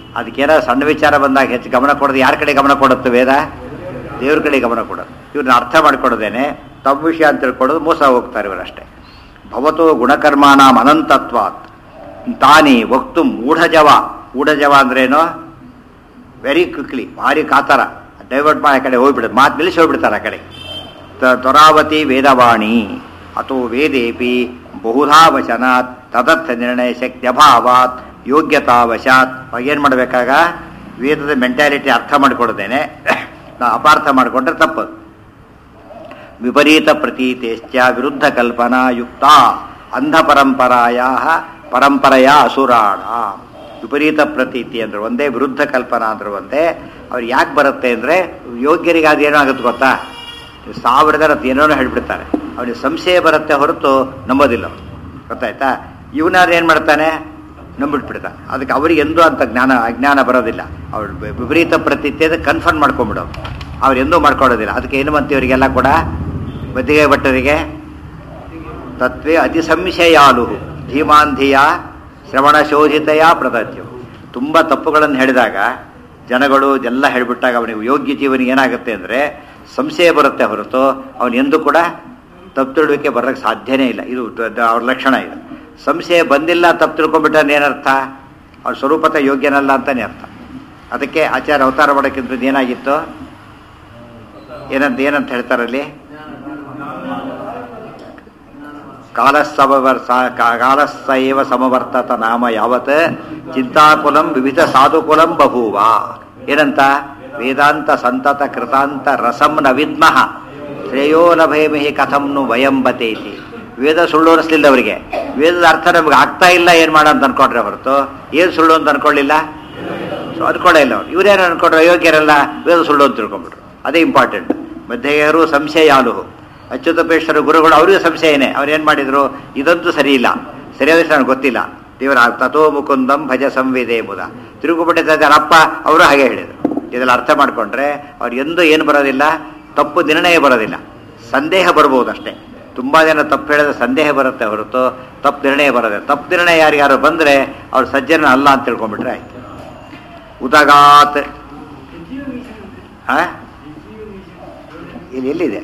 ಅದಕ್ಕೇನೋ ಸಣ್ಣ ವಿಚಾರ ಬಂದಾಗ ಹೆಚ್ಚು ಗಮನ ಕೊಡೋದು ಯಾರ ಕಡೆ ಗಮನ ಕೊಡುತ್ತೆ ವೇದ ದೇವ್ರ ಕಡೆ ಗಮನ ಕೊಡೋದು ಇವ್ರನ್ನ ಅರ್ಥ ಮಾಡ್ಕೊಡೋದೇನೆ ತಮ್ಮ ವಿಷಯ ಅಂತ ತಿಳ್ಕೊಳ್ಳೋದು ಮೋಸ ಹೋಗ್ತಾರೆ ಇವರಷ್ಟೇ ಭವತೋ ಗುಣಕರ್ಮಾನಾಂ ಅನಂತತ್ವಾತ್ ತಾನಿ ವಕ್ತು ಮೂಢಜವ ಮೂಢಜವ ಅಂದ್ರೇನು ವೆರಿ ಕ್ವಿಕ್ಲಿ ಭಾರಿ ಕಾತರ ಡೈವರ್ಟ್ ಮಾಡಿ ಆ ಕಡೆ ಹೋಗ್ಬಿಡುದು ಮಾತು ನಿಲ್ಲಿಸಿ ಹೋಗ್ಬಿಡ್ತಾರೆ ಆ ಕಡೆ ತ- ತ್ವರಾವತಿ ವೇದವಾಣಿ ಅಥೋ ವೇದೇಪಿ ಬಹುಧಾ ವಚನಾತ್ ತದರ್ಥ ನಿರ್ಣಯ ಶಕ್ತಿ ಅಭಾವಾತ್ ಯೋಗ್ಯತಾವಶಾತ್ ಏನು ಮಾಡಬೇಕಾಗ ವೇದದ ಮೆಂಟ್ಯಾಲಿಟಿ ಅರ್ಥ ಮಾಡಿಕೊಡ್ದೇನೆ ನಾ ಅಪಾರ್ಥ ಮಾಡಿಕೊಂಡ್ರೆ ತಪ್ಪದು ವಿಪರೀತ ಪ್ರತೀತೇಶ್ಚ ವಿರುದ್ಧ ಕಲ್ಪನಾ ಯುಕ್ತ ಅಂಧ ಪರಂಪರಾಯ ಪರಂಪರೆಯ ಅಸುರಾಣ ವಿಪರೀತ ಪ್ರತೀತಿ ಅಂದ್ರೆ ಒಂದೇ ವಿರುದ್ಧ ಕಲ್ಪನಾ ಅಂದ್ರೆ ಒಂದೇ ಅವ್ರು ಯಾಕೆ ಬರುತ್ತೆ ಅಂದ್ರೆ ಯೋಗ್ಯರಿಗೆ ಅದೇನೋ ಆಗುತ್ತೆ ಗೊತ್ತಾ ನೀವು ಸಾವಿರದ ಏನೇನೋ ಹೇಳ್ಬಿಡ್ತಾರೆ ಅವನಿಗೆ ಸಂಶಯ ಬರುತ್ತೆ ಹೊರತು ನಂಬೋದಿಲ್ಲ ಅವ್ನು. ಗೊತ್ತಾಯ್ತಾ ಇವನಾರು ಏನು ಮಾಡ್ತಾನೆ ನಂಬಿಟ್ಬಿಡ್ತಾನೆ ಅದಕ್ಕೆ ಅವರಿಗೆ ಎಂದೂ ಅಂತ ಜ್ಞಾನ ಅಜ್ಞಾನ ಬರೋದಿಲ್ಲ ಅವ್ರು ವಿ- ವಿಪರೀತ ಪ್ರತೀತಿ ಅದು ಕನ್ಫರ್ಮ್ ಮಾಡ್ಕೊಂಬಿಡೋದು ಅವ್ರು ಎಂದೂ ಮಾಡ್ಕೊಳ್ಳೋದಿಲ್ಲ ಅದಕ್ಕೆ ಏನು ಇವರಿಗೆಲ್ಲ ಕೂಡ ಬದಿಗೆ ಭಟ್ಟರಿಗೆ ತತ್ವೇ ಅತಿ ಸಂಶಯಾಲು ಧೀಮಾಂಧಿಯ ಶ್ರವಣ ಶೋಧಿತೆಯ ಪ್ರದತ್ಯು ತುಂಬ ತಪ್ಪುಗಳನ್ನು ಹೇಳಿದಾಗ ಜನಗಳು ಎಲ್ಲ ಹೇಳಿಬಿಟ್ಟಾಗ ಅವನಿಗೆ ಯೋಗ್ಯ ಜೀವನಿಗೆ ಏನಾಗುತ್ತೆ ಅಂದರೆ ಸಂಶಯ ಬರುತ್ತೆ ಹೊರತು ಅವನು ಎಂದೂ ಕೂಡ ತಪ್ಪು ತಿಳುವಿಕೆ ಬರೋಕ್ಕೆ ಸಾಧ್ಯನೇ ಇಲ್ಲ ಇದು ದ- ದ- ಅವ್ರ ಲಕ್ಷಣ ಇದು ಸಂಶಯ ಬಂದಿಲ್ಲ ತಪ್ಪು ತಿಳ್ಕೊಂಡ್ಬಿಟ್ರೆ ಏನರ್ಥ ಅವ್ರ ಸ್ವರೂಪತ ಯೋಗ್ಯನಲ್ಲ ಅಂತಾನೆ ಅರ್ಥ ಅದಕ್ಕೆ ಆಚಾರ್ಯ ಅವತಾರ ಮಾಡೋಕ್ಕಿಂತ ಏನಾಗಿತ್ತು ಏನಂತ ಏನಂತ ಹೇಳ್ತಾರಲ್ಲಿ ಕಾಲಸ್ಸಮವರ್ಸ ಕಾಲಸ್ಸ ಏವ ಸಮವರ್ತತ ನಾಮ ಯಾವತ್ ಚಿಂತಾಕುಲಂ ವಿವಿಧ ಸಾಧುಕುಲಂ ಬಭೂವ ಏನಂತ ವೇದಾಂತ ಸಂತತ ಕೃತಾಂತ ರಸಂ ನ ವಿದ್ಮಃ ಶ್ರೇಯೋ ಲಭೇಮಿಹಿ ಕಥಂ ನು ವಯಂ ಬತೇತಿ ವೇದ ಸುಳ್ಳು ಅನಿಸ್ಲಿಲ್ಲ ಅವರಿಗೆ ವೇದದ ಅರ್ಥ ನಮ್ಗೆ ಆಗ್ತಾ ಇಲ್ಲ ಏನು ಮಾಡ ಅಂತ ಅನ್ಕೊಂಡ್ರೆ ಹೊರತು ಏನು ಸುಳ್ಳು ಅಂತ ಅನ್ಕೊಳ್ಳಿಲ್ಲ ಸೊ ಅನ್ಕೊಳ್ಳೇ ಇಲ್ಲ ಅವ್ರು ಇವ್ರೇನು ಅನ್ಕೊಂಡ್ರು ಅಯೋಗ್ಯರೆಲ್ಲ ವೇದ ಸುಳ್ಳು ಅಂತ ತಿಳ್ಕೊಂಡ್ಬಿಟ್ರು ಅದೇ ಇಂಪಾರ್ಟೆಂಟ್ ಮಧ್ಯೆಯರು ಸಂಶಯಾಲು ಅಚ್ಯುತಪೇಶ್ವರ ಗುರುಗಳು ಅವರಿಗೂ ಸಂಶಯನೇ ಅವ್ರು ಏನು ಮಾಡಿದ್ರು ಇದಂತೂ ಸರಿ ಇಲ್ಲ ಸರಿಯಾದ ವಿಷಯ ನನಗೆ ಗೊತ್ತಿಲ್ಲ ದೇವರ ತಥೋ ಮುಕುಂದಂ ಭಜ ಸಂವೇದೆ ಎಂಬುದ ತಿರುಗುಬಿಟ್ಟಿದ್ದ ಅಪ್ಪ ಅವರು ಹಾಗೆ ಹೇಳಿದರು ಇದೆಲ್ಲ ಅರ್ಥ ಮಾಡ್ಕೊಂಡ್ರೆ ಅವ್ರು ಎಂದೂ ಏನು ಬರೋದಿಲ್ಲ ತಪ್ಪು ನಿರ್ಣಯ ಬರೋದಿಲ್ಲ ಸಂದೇಹ ಬರ್ಬೋದು ಅಷ್ಟೇ ತುಂಬಾ ಜನ ತಪ್ಪು ಹೇಳಿದ್ರೆ ಸಂದೇಹ ಬರುತ್ತೆ ಹೊರತು ತಪ್ಪು ನಿರ್ಣಯ ಬರೋದಿಲ್ಲ ತಪ್ಪು ನಿರ್ಣಯ ಯಾರಿಗಾರು ಬಂದರೆ ಅವ್ರು ಸಜ್ಜನ ಅಲ್ಲ ಅಂತ ತಿಳ್ಕೊಂಡ್ಬಿಟ್ರೆ ಆಯ್ತು ಉದಗಾತ್ ಹಾ ಇಲ್ಲಿ ಎಲ್ಲಿದೆ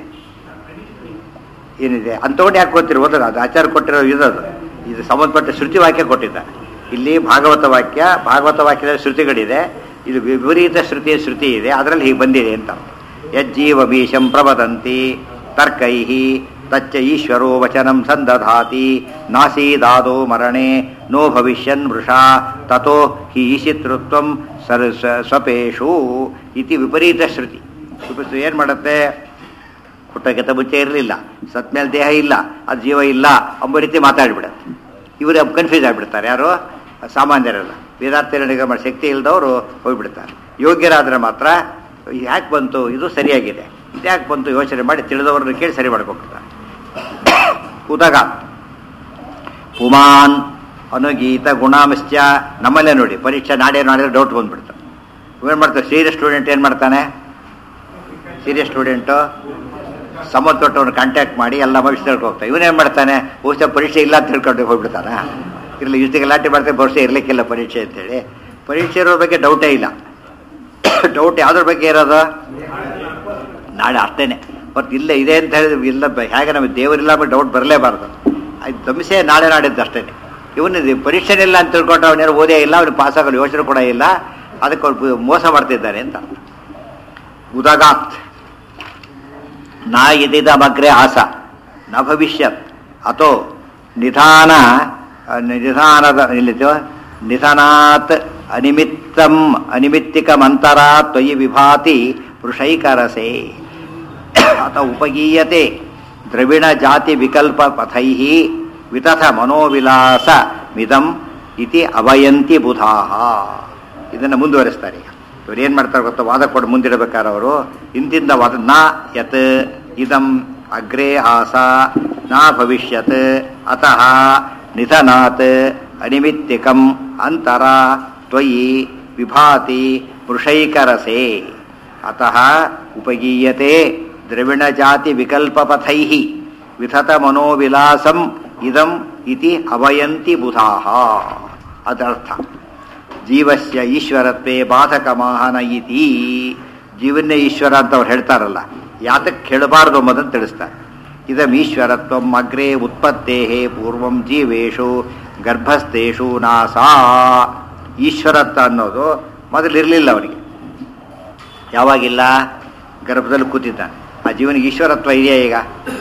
ಏನಿದೆ ಅಂಥವನ್ನ ಯಾಕೆ ಗೊತ್ತಿರೋ ಓದೋದು ಅದು ಆಚಾರ ಕೊಟ್ಟಿರೋ ಇದದು ಇದು ಸಂಬಂಧಪಟ್ಟ ಶ್ರುತಿ ವಾಕ್ಯ ಕೊಟ್ಟಿದ್ದಾರೆ ಇಲ್ಲಿ ಭಾಗವತ ವಾಕ್ಯ ಭಾಗವತ ವಾಕ್ಯದ ಶ್ರುತಿಗಳಿದೆ ಇದು ವಿಪರೀತ ಶ್ರುತಿಯ ಶ್ರುತಿ ಇದೆ ಅದರಲ್ಲಿ ಹೀಗೆ ಬಂದಿದೆ ಅಂತ ಯಜ್ಜೀವ ಭೀಷಂ ಪ್ರವದಂತಿ ತರ್ಕೈ ತಚ್ಚ ಈಶ್ವರೋ ವಚನಂ ಸಂದಧಾತಿ ನಾಸೀದಾದೋ ಮರಣೆ ನೋ ಭವಿಷ್ಯನ್ ವೃಷಾ ತಥೋ ಹಿ ಈಶಿತೃತ್ವಂ ಸರ್ ಸ- ಸ್ವಪೇಶು ಇತಿ ವಿಪರೀತ ಶ್ರುತಿ ಏನು ಮಾಡುತ್ತೆ ಹುಟ್ಟಕ್ಕಿಂತ ಮುಂಚೆ ಇರಲಿಲ್ಲ ಸತ್ ಮೇಲೆ ದೇಹ ಇಲ್ಲ ಅದು ಜೀವ ಇಲ್ಲ ಅಂಬ ರೀತಿ ಮಾತಾಡ್ಬಿಡತ್ತೆ ಇವರು ಕನ್ಫ್ಯೂಸ್ ಆಗಿಬಿಡ್ತಾರೆ ಯಾರು ಸಾಮಾನ್ಯರಲ್ಲ ವೇದಾರ್ಥನಿಗೆ ಮಾಡೋ ಶಕ್ತಿ ಇಲ್ಲದವರು ಹೋಗ್ಬಿಡ್ತಾರೆ ಯೋಗ್ಯರಾದರೆ ಮಾತ್ರ ಯಾಕೆ ಬಂತು ಇದು ಸರಿಯಾಗಿದೆ ಇದು ಯಾಕೆ ಬಂತು ಯೋಚನೆ ಮಾಡಿ ತಿಳಿದವ್ರನ್ನ ಕೇಳಿ ಸರಿ ಮಾಡ್ಕೊಬಿಡ್ತಾರೆ ಉದಗ ಪುಮಾನ್ ಅನುಗೀತ ಗುಣಾಂಶ್ಚ ನಮ್ಮಲ್ಲೇ ನೋಡಿ ಪರೀಕ್ಷೆ ನಾಡೇ ನಾಡಿದ್ರೆ ಡೌಟ್ ಬಂದ್ಬಿಡ್ತಾರೆ ಏನು ಮಾಡ್ತಾರೆ ಸೀರಿಯಸ್ ಸ್ಟೂಡೆಂಟ್ ಏನು ಮಾಡ್ತಾನೆ ಸೀರಿಯಸ್ ಸ್ಟೂಡೆಂಟು ಸಮತೋಟವನ್ನು ಕಾಂಟ್ಯಾಕ್ಟ್ ಮಾಡಿ ಎಲ್ಲ ಭವಿಷ್ಯ ಹೋಗ್ತಾನೆ ಇವನೇನು ಮಾಡ್ತಾನೆ ಬಹುಶಃ ಪರೀಕ್ಷೆ ಇಲ್ಲ ಅಂತ ತಿಳ್ಕೊಂಡು ಹೋಗ್ಬಿಡ್ತಾನ ಇರಲಿ ಇಷ್ಟು ಗಲಾಟೆ ಮಾಡ್ತಾರೆ ಬಹುಶಃ ಇರಲಿಕ್ಕಿಲ್ಲ ಪರೀಕ್ಷೆ ಅಂತೇಳಿ ಪರೀಕ್ಷೆ ಇರೋ ಬಗ್ಗೆ ಡೌಟೇ ಇಲ್ಲ ಡೌಟ್ ಯಾವ್ದ್ರ ಬಗ್ಗೆ ಇರೋದು ನಾಳೆ ಅಷ್ಟೇನೆ ಬಟ್ ಇಲ್ಲ ಇದೆ ಅಂತ ಹೇಳಿದ್ರೆ ಇಲ್ಲ ಬ- ಹೇಗೆ ನಮಗೆ ದೇವರಿಲ್ಲ ಮೇಲೆ ಡೌಟ್ ಬರಲೇಬಾರ್ದು ಅದು ಸಂಶಯ ನಾಳೆ ನಾಡಿದ್ದು ಅಷ್ಟೇನೆ ಇವನು ಪರೀಕ್ಷೆ ಇಲ್ಲ ಅಂತ ತಿಳ್ಕೊಂಡು ಅವನೇನು ಓದೇ ಇಲ್ಲ ಅವ್ನಿಗೆ ಪಾಸ್ ಆಗಲು ಯೋಚನೆ ಕೂಡ ಇಲ್ಲ ಅದಕ್ಕೆ ಅವ್ರು ಮೋಸ ಮಾಡ್ತಿದ್ದಾನೆ ಅಂತ ಉದಗಾತ್ ನಾ ಇದಿದಮಗ್ರೆ ಆಸ ನ ಭವಿಷ್ಯತ್ ಅಥೋ ನಿಧಾನ ನಿಧಾನದ ನಿಲ್ಲಿತು ನಿಧನಾತ್ ಅನಿಮಿತ್ತಂ ಅನಿಮಿತ್ತಿಕಮಂತರ ತ್ವಯಿ ವಿಭಾತಿ ಪುರುಷೈಕರಸೆ ಅಥ ಉಪಗೀಯತೆ ದ್ರವಿಣ ಜಾತಿ ವಿಕಲ್ಪ ಪಥೈ ವಿತಥ ಮನೋವಿಲಾಸ ಮಿದಂ ಇತಿ ಅವಯಂತಿ ಬುಧಾಹ ಇದನ್ನು ಮುಂದುವರಿಸ್ತಾರೆ ಈಗ ಇವ್ರು ಏನು ಮಾಡ್ತಾರೆ ಗೊತ್ತಾ ವಾದ ಕೊಟ್ಟು ಮುಂದಿಡಬೇಕಾದ್ರೆ ಅವರು ಇಂತಿಂದ ವಾದ ನ ಯತ್ ಇದಂ ಅಗ್ರೇ ಆಸ ನ ಭವಿಷ್ಯತ್ ಅತಃ ನಿಧನಾತ್ ಅನಿಮಿತ್ತಿಕಂ ಅಂತರ ತ್ವಯಿ ವಿಭಾತಿ ವೃಷೈಕರಸೆ ಅತಃ ಉಪಗೀಯತೆ ದ್ರವಿಣಜಾತಿ ವಿಕಲ್ಪಪಥೈ ವಿಥತ ಮನೋವಿಲಾಸಂ ಇದಂ ಇತಿ ಅವಯಂತಿ ಬುಧಾಹ ಅದರ್ಥ ಜೀವಸ್ಯ ಈಶ್ವರತ್ವೇ ಬಾಧಕ ಮಾಹನ ಇತಿ ಜೀವನ್ನೇ ಈಶ್ವರ ಅಂತ ಅವ್ರು ಹೇಳ್ತಾರಲ್ಲ ಯಾತಕ್ಕೆ ಹೇಳಬಾರ್ದು ಎಂಬುದನ್ನು ತಿಳಿಸ್ತಾರೆ ಇದಂ ಈಶ್ವರತ್ವಂ ಅಗ್ರೇ ಉತ್ಪತ್ತೇ ಪೂರ್ವಂ ಜೀವೇಶು ಗರ್ಭಸ್ಥೇಷು ನಾಸಾ ಈಶ್ವರತ್ವ ಅನ್ನೋದು ಮೊದಲಿರಲಿಲ್ಲ ಅವನಿಗೆ ಯಾವಾಗಿಲ್ಲ ಗರ್ಭದಲ್ಲಿ ಕೂತಿದ್ದಾನೆ ಆ ಜೀವನಿಗೆ ಈಶ್ವರತ್ವ ಇದೆಯಾ ಈಗ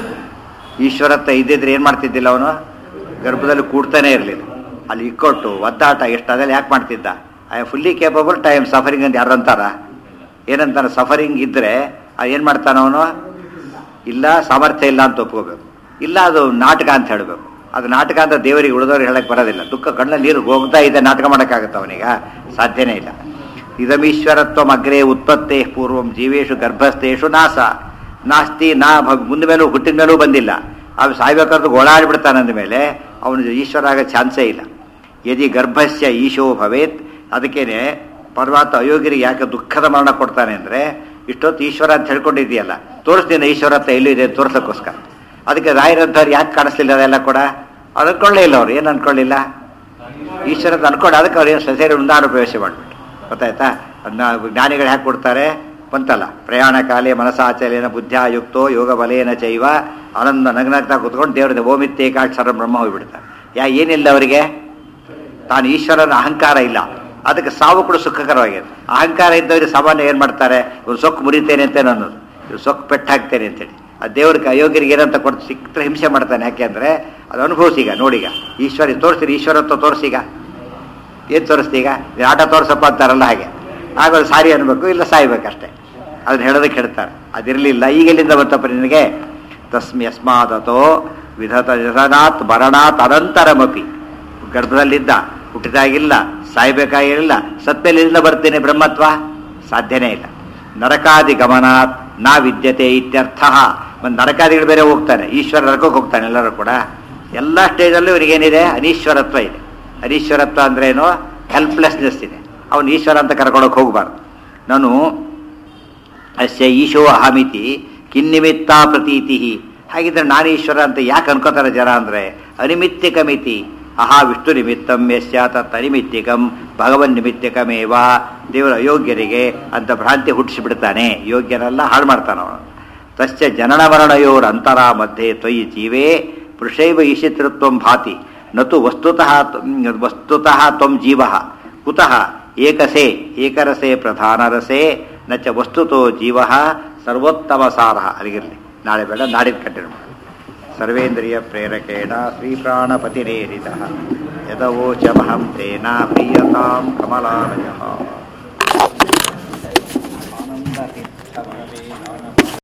ಈಶ್ವರತ್ವ ಇದ್ದಿದ್ರೆ ಏನು ಮಾಡ್ತಿದ್ದಿಲ್ಲ ಅವನು ಗರ್ಭದಲ್ಲಿ ಕೂಡ್ತಾನೆ ಇರಲಿಲ್ಲ ಅಲ್ಲಿ ಇಕ್ಕೊಟ್ಟು ಒದ್ದಾಟ ಎಷ್ಟು ಅದೆಲ್ಲ ಯಾಕೆ ಮಾಡ್ತಿದ್ದ I am fully capable time suffering ಅಂತ ಯಾರು ಅಂತಾರ ಏನಂತಾನೆ ಸಫರಿಂಗ್ ಇದ್ದರೆ ಏನು ಮಾಡ್ತಾನೆ ಅವನು ಇಲ್ಲ ಸಾಮರ್ಥ್ಯ ಇಲ್ಲ ಅಂತ ಒಪ್ಕೋಬೇಕು ಇಲ್ಲ ಅದು ನಾಟಕ ಅಂತ ಹೇಳಬೇಕು ಅದು ನಾಟಕ ಅಂತ ದೇವರಿಗೆ ಉಳಿದವ್ರಿಗೆ ಹೇಳಕ್ಕೆ ಬರೋದಿಲ್ಲ ದುಃಖ ಕಣ್ಣಲ್ಲಿ ನೀರು ಹೋಗ್ತಾ ಇದೆ ನಾಟಕ ಮಾಡೋಕ್ಕಾಗತ್ತ ಅವನಿಗ ಸಾಧ್ಯನೇ ಇಲ್ಲ ಇದಮೀಶ್ವರತ್ವಂ ಅಗ್ರೇ ಉತ್ಪತ್ತೇ ಪೂರ್ವಂ ಜೀವೇಶು ಗರ್ಭಸ್ಥೇಶು ನಾಸ ನಾಸ್ತಿ ನಾ ಭಗ್- ಮುಂದ ಮೇಲೂ ಹುಟ್ಟಿದ ಮೇಲೂ ಬಂದಿಲ್ಲ ಅವು ಸಾಯ್ಬೇಕಾದ್ರೆ ಓಡಾಡಿಬಿಡ್ತಾನೆ ಅಂದ ಮೇಲೆ ಅವನು ಈಶ್ವರ ಆಗೋ ಚಾನ್ಸೇ ಇಲ್ಲ ಯದಿ ಗರ್ಭಸ್ಯ ಈಶೋ ಭವೇತ್ ಅದಕ್ಕೇನೆ ಪರ್ವತ ಅಯೋಗ್ಯರಿಗೆ ಯಾಕೆ ದುಃಖದ ಮರಣ ಕೊಡ್ತಾನೆ ಅಂದರೆ ಇಷ್ಟೊತ್ತು ಈಶ್ವರ ಅಂತ ಹೇಳ್ಕೊಂಡಿದೆಯಲ್ಲ ತೋರಿಸ್ತೀನಿ ಈಶ್ವರತ್ವ ಎಲ್ಲಿದೆ ತೋರ್ಸೋಕ್ಕೋಸ್ಕರ ಅದಕ್ಕೆ ರಾಯರಂಥವ್ರು ಯಾಕೆ ಕಾಣಿಸ್ಲಿಲ್ಲ ಅದೆಲ್ಲ ಕೂಡ ಅದು ಅನ್ಕೊಳ್ಳೇ ಇಲ್ಲ ಅವ್ರು ಏನು ಅನ್ಕೊಳ್ಳಿಲ್ಲ ಈಶ್ವರ ಅಂತ ಅನ್ಕೊಂಡು ಅದಕ್ಕೆ ಅವ್ರು ಏನು ಸಸೇರಿ ವೃಂದಾವನ ಪ್ರವೇಶ ಮಾಡಿಬಿಟ್ಟು ಗೊತ್ತಾಯ್ತಾ ಅದನ್ನ ಜ್ಞಾನಿಗಳು ಯಾಕೆ ಕೊಡ್ತಾರೆ ಬಂತಲ್ಲ ಪ್ರಯಾಣ ಕಾಲೇ ಮನಸಾಚಲೇನ ಬುದ್ಧಾಯುಕ್ತೋ ಯೋಗ ಬಲೇನ ಚೈವ ಆನಂದ ನಗ್ನಗ್ತಾ ಕುತ್ಕೊಂಡು ದೇವ್ರದ್ದು ಓಮಿತ್ತೇಕಾಕ್ಷರ ಬ್ರಹ್ಮ ಹೋಗ್ಬಿಡ್ತಾರೆ ಯಾ ಏನಿಲ್ಲ ಅವರಿಗೆ ತಾನು ಈಶ್ವರನ ಅಹಂಕಾರ ಇಲ್ಲ ಅದಕ್ಕೆ ಸಾವು ಕೂಡ ಸುಖಕರವಾಗಿದೆ ಅಹಂಕಾರ ಇದ್ದವ್ರಿಗೆ ಸಾಮಾನ್ಯ ಏನು ಮಾಡ್ತಾರೆ ಇವ್ರು ಸೊಕ್ಕು ಮುರಿತೇನೆ ಅಂತ ಅನ್ನೋದು ಇವ್ರು ಸೊಕ್ಕು ಪೆಟ್ಟು ಹಾಕ್ತೇನೆ ಅಂತೇಳಿ ಆ ದೇವ್ರಿಗೆ ಅಯೋಗ್ಯರಿಗೆ ಏನಂತ ಕೊಟ್ಟು ಸಿಕ್ತರೆ ಹಿಂಸೆ ಮಾಡ್ತಾನೆ ಯಾಕೆ ಅಂದರೆ ಅದು ಅನುಭವಿಸೀಗ ನೋಡೀಗ ಈಶ್ವರ ತೋರಿಸ್ತೀರಿ ಈಶ್ವರತ್ವ ತೋರಿಸೀಗ ಏನು ತೋರಿಸ್ತೀಗ ನೀನು ಆಟ ತೋರಿಸಪ್ಪ ಅಂತಾರಲ್ಲ ಹಾಗೆ ಆಗ ಅವ್ರು ಸಾರಿ ಅನ್ಬೇಕು ಇಲ್ಲ ಸಾಯ್ಬೇಕಷ್ಟೇ ಅದನ್ನ ಹೇಳೋದಕ್ಕೆ ಹೇಳ್ತಾರೆ ಅದಿರಲಿಲ್ಲ ಈಗ ಎಲ್ಲಿಂದ ಬಂತಪ್ಪ ನಿನಗೆ ತಸ್ಮಿ ಯಸ್ಮಾದತೋ ವಿಧತ ನಿಧನಾತ್ ಮರಣಾತ್ ಅನಂತರಮಪಿ ಗರ್ಭದಲ್ಲಿದ್ದ ಹುಟ್ಟಿದಾಗಿಲ್ಲ ಸಾಯ್ಬೇಕಾಗಿರಲಿಲ್ಲ ಸತ್ಮೇಲಿಂದ ಬರ್ತೇನೆ ಬ್ರಹ್ಮತ್ವ ಸಾಧ್ಯನೇ ಇಲ್ಲ ನರಕಾದಿ ಗಮನಾತ್ ನಾ ವಿದ್ಯತೆ ಇತ್ಯರ್ಥ ಒಂದು ನರಕಾದಿಗಳು ಬೇರೆ ಹೋಗ್ತಾನೆ ಈಶ್ವರ ನರಕಕ್ಕೆ ಹೋಗ್ತಾನೆ ಎಲ್ಲರೂ ಕೂಡ ಎಲ್ಲ ಸ್ಟೇಜಲ್ಲೂ ಇವರಿಗೇನಿದೆ ಅನೀಶ್ವರತ್ವ ಇದೆ ಅನೀಶ್ವರತ್ವ ಅಂದ್ರೇನು ಹೆಲ್ಪ್ಲೆಸ್ನೆಸ್ ಇದೆ ಅವನು ಈಶ್ವರ ಅಂತ ಕರ್ಕೊಳಕ್ಕೆ ಹೋಗಬಾರ್ದು ನಾನು ಅಸ್ಯ ಈಶೋ ಅಹಮಿತಿ ಕಿನ್ನಿಮಿತ್ತ ಪ್ರತೀತಿ ಹಾಗಿದ್ರೆ ನಾನು ಈಶ್ವರ ಅಂತ ಯಾಕೆ ಅನ್ಕೋತಾರೆ ಜನ ಅಂದರೆ ಅನಿಮಿತ್ತಿಕ ಮಿತಿ ಅಹಾ ವಿಷ್ಣು ನಿಮಿತ್ತಂ ಯಸ್ಯ ತತ್ ಅನಿಮಿತ್ತಿಕಂ ಭಗವನ್ ನಿಮಿತ್ತಿಕಮೇವ ದೇವರ ಅಯೋಗ್ಯರಿಗೆ ಅಂತ ಭ್ರಾಂತಿ ಹುಟ್ಟಿಸಿಬಿಡ್ತಾನೆ ಯೋಗ್ಯನೆಲ್ಲ ಹಾಳು ಮಾಡ್ತಾನೆ ಅವನು ತಸ್ಯ ಜನನ ಮರಣಯೋರ್ ಅಂತರ ಮಧ್ಯೆ ತ್ವಯಿ ಜೀವೇ ಪುರುಷೈವ ಈಶಿತೃತ್ವಂ ಭಾತಿ ನತು ವಸ್ತುತಃ ತ್ವ- ವಸ್ತುತಃ ತ್ವಂ ಜೀವ ಕುತಃ ಏಕಸೇ ಏಕರಸೆ ಪ್ರಧಾನರಸೆ ನ ಚ ವಸ್ತುತೋ ಜೀವ ಸರ್ವೋತ್ತಮ ಸಾರ ಅಲ್ಲಿಗಿರಲಿ ನಾಳೆ ಬೇಡ ನಾಡಿದ್ದು ಕಂಟಿನ್ಯೂ ಮಾಡಿ ಸರ್ವೇಂದ್ರಿಯ ಪ್ರೇರಕೇಣ ಶ್ರೀಪ್ರಾಣಪತಿರೇರಿತ ಯದವೋಚಮಹಂ ತೇನ ಪ್ರೀಯತಾಂ ಕಮಲಾಲಯ ಆನಂದ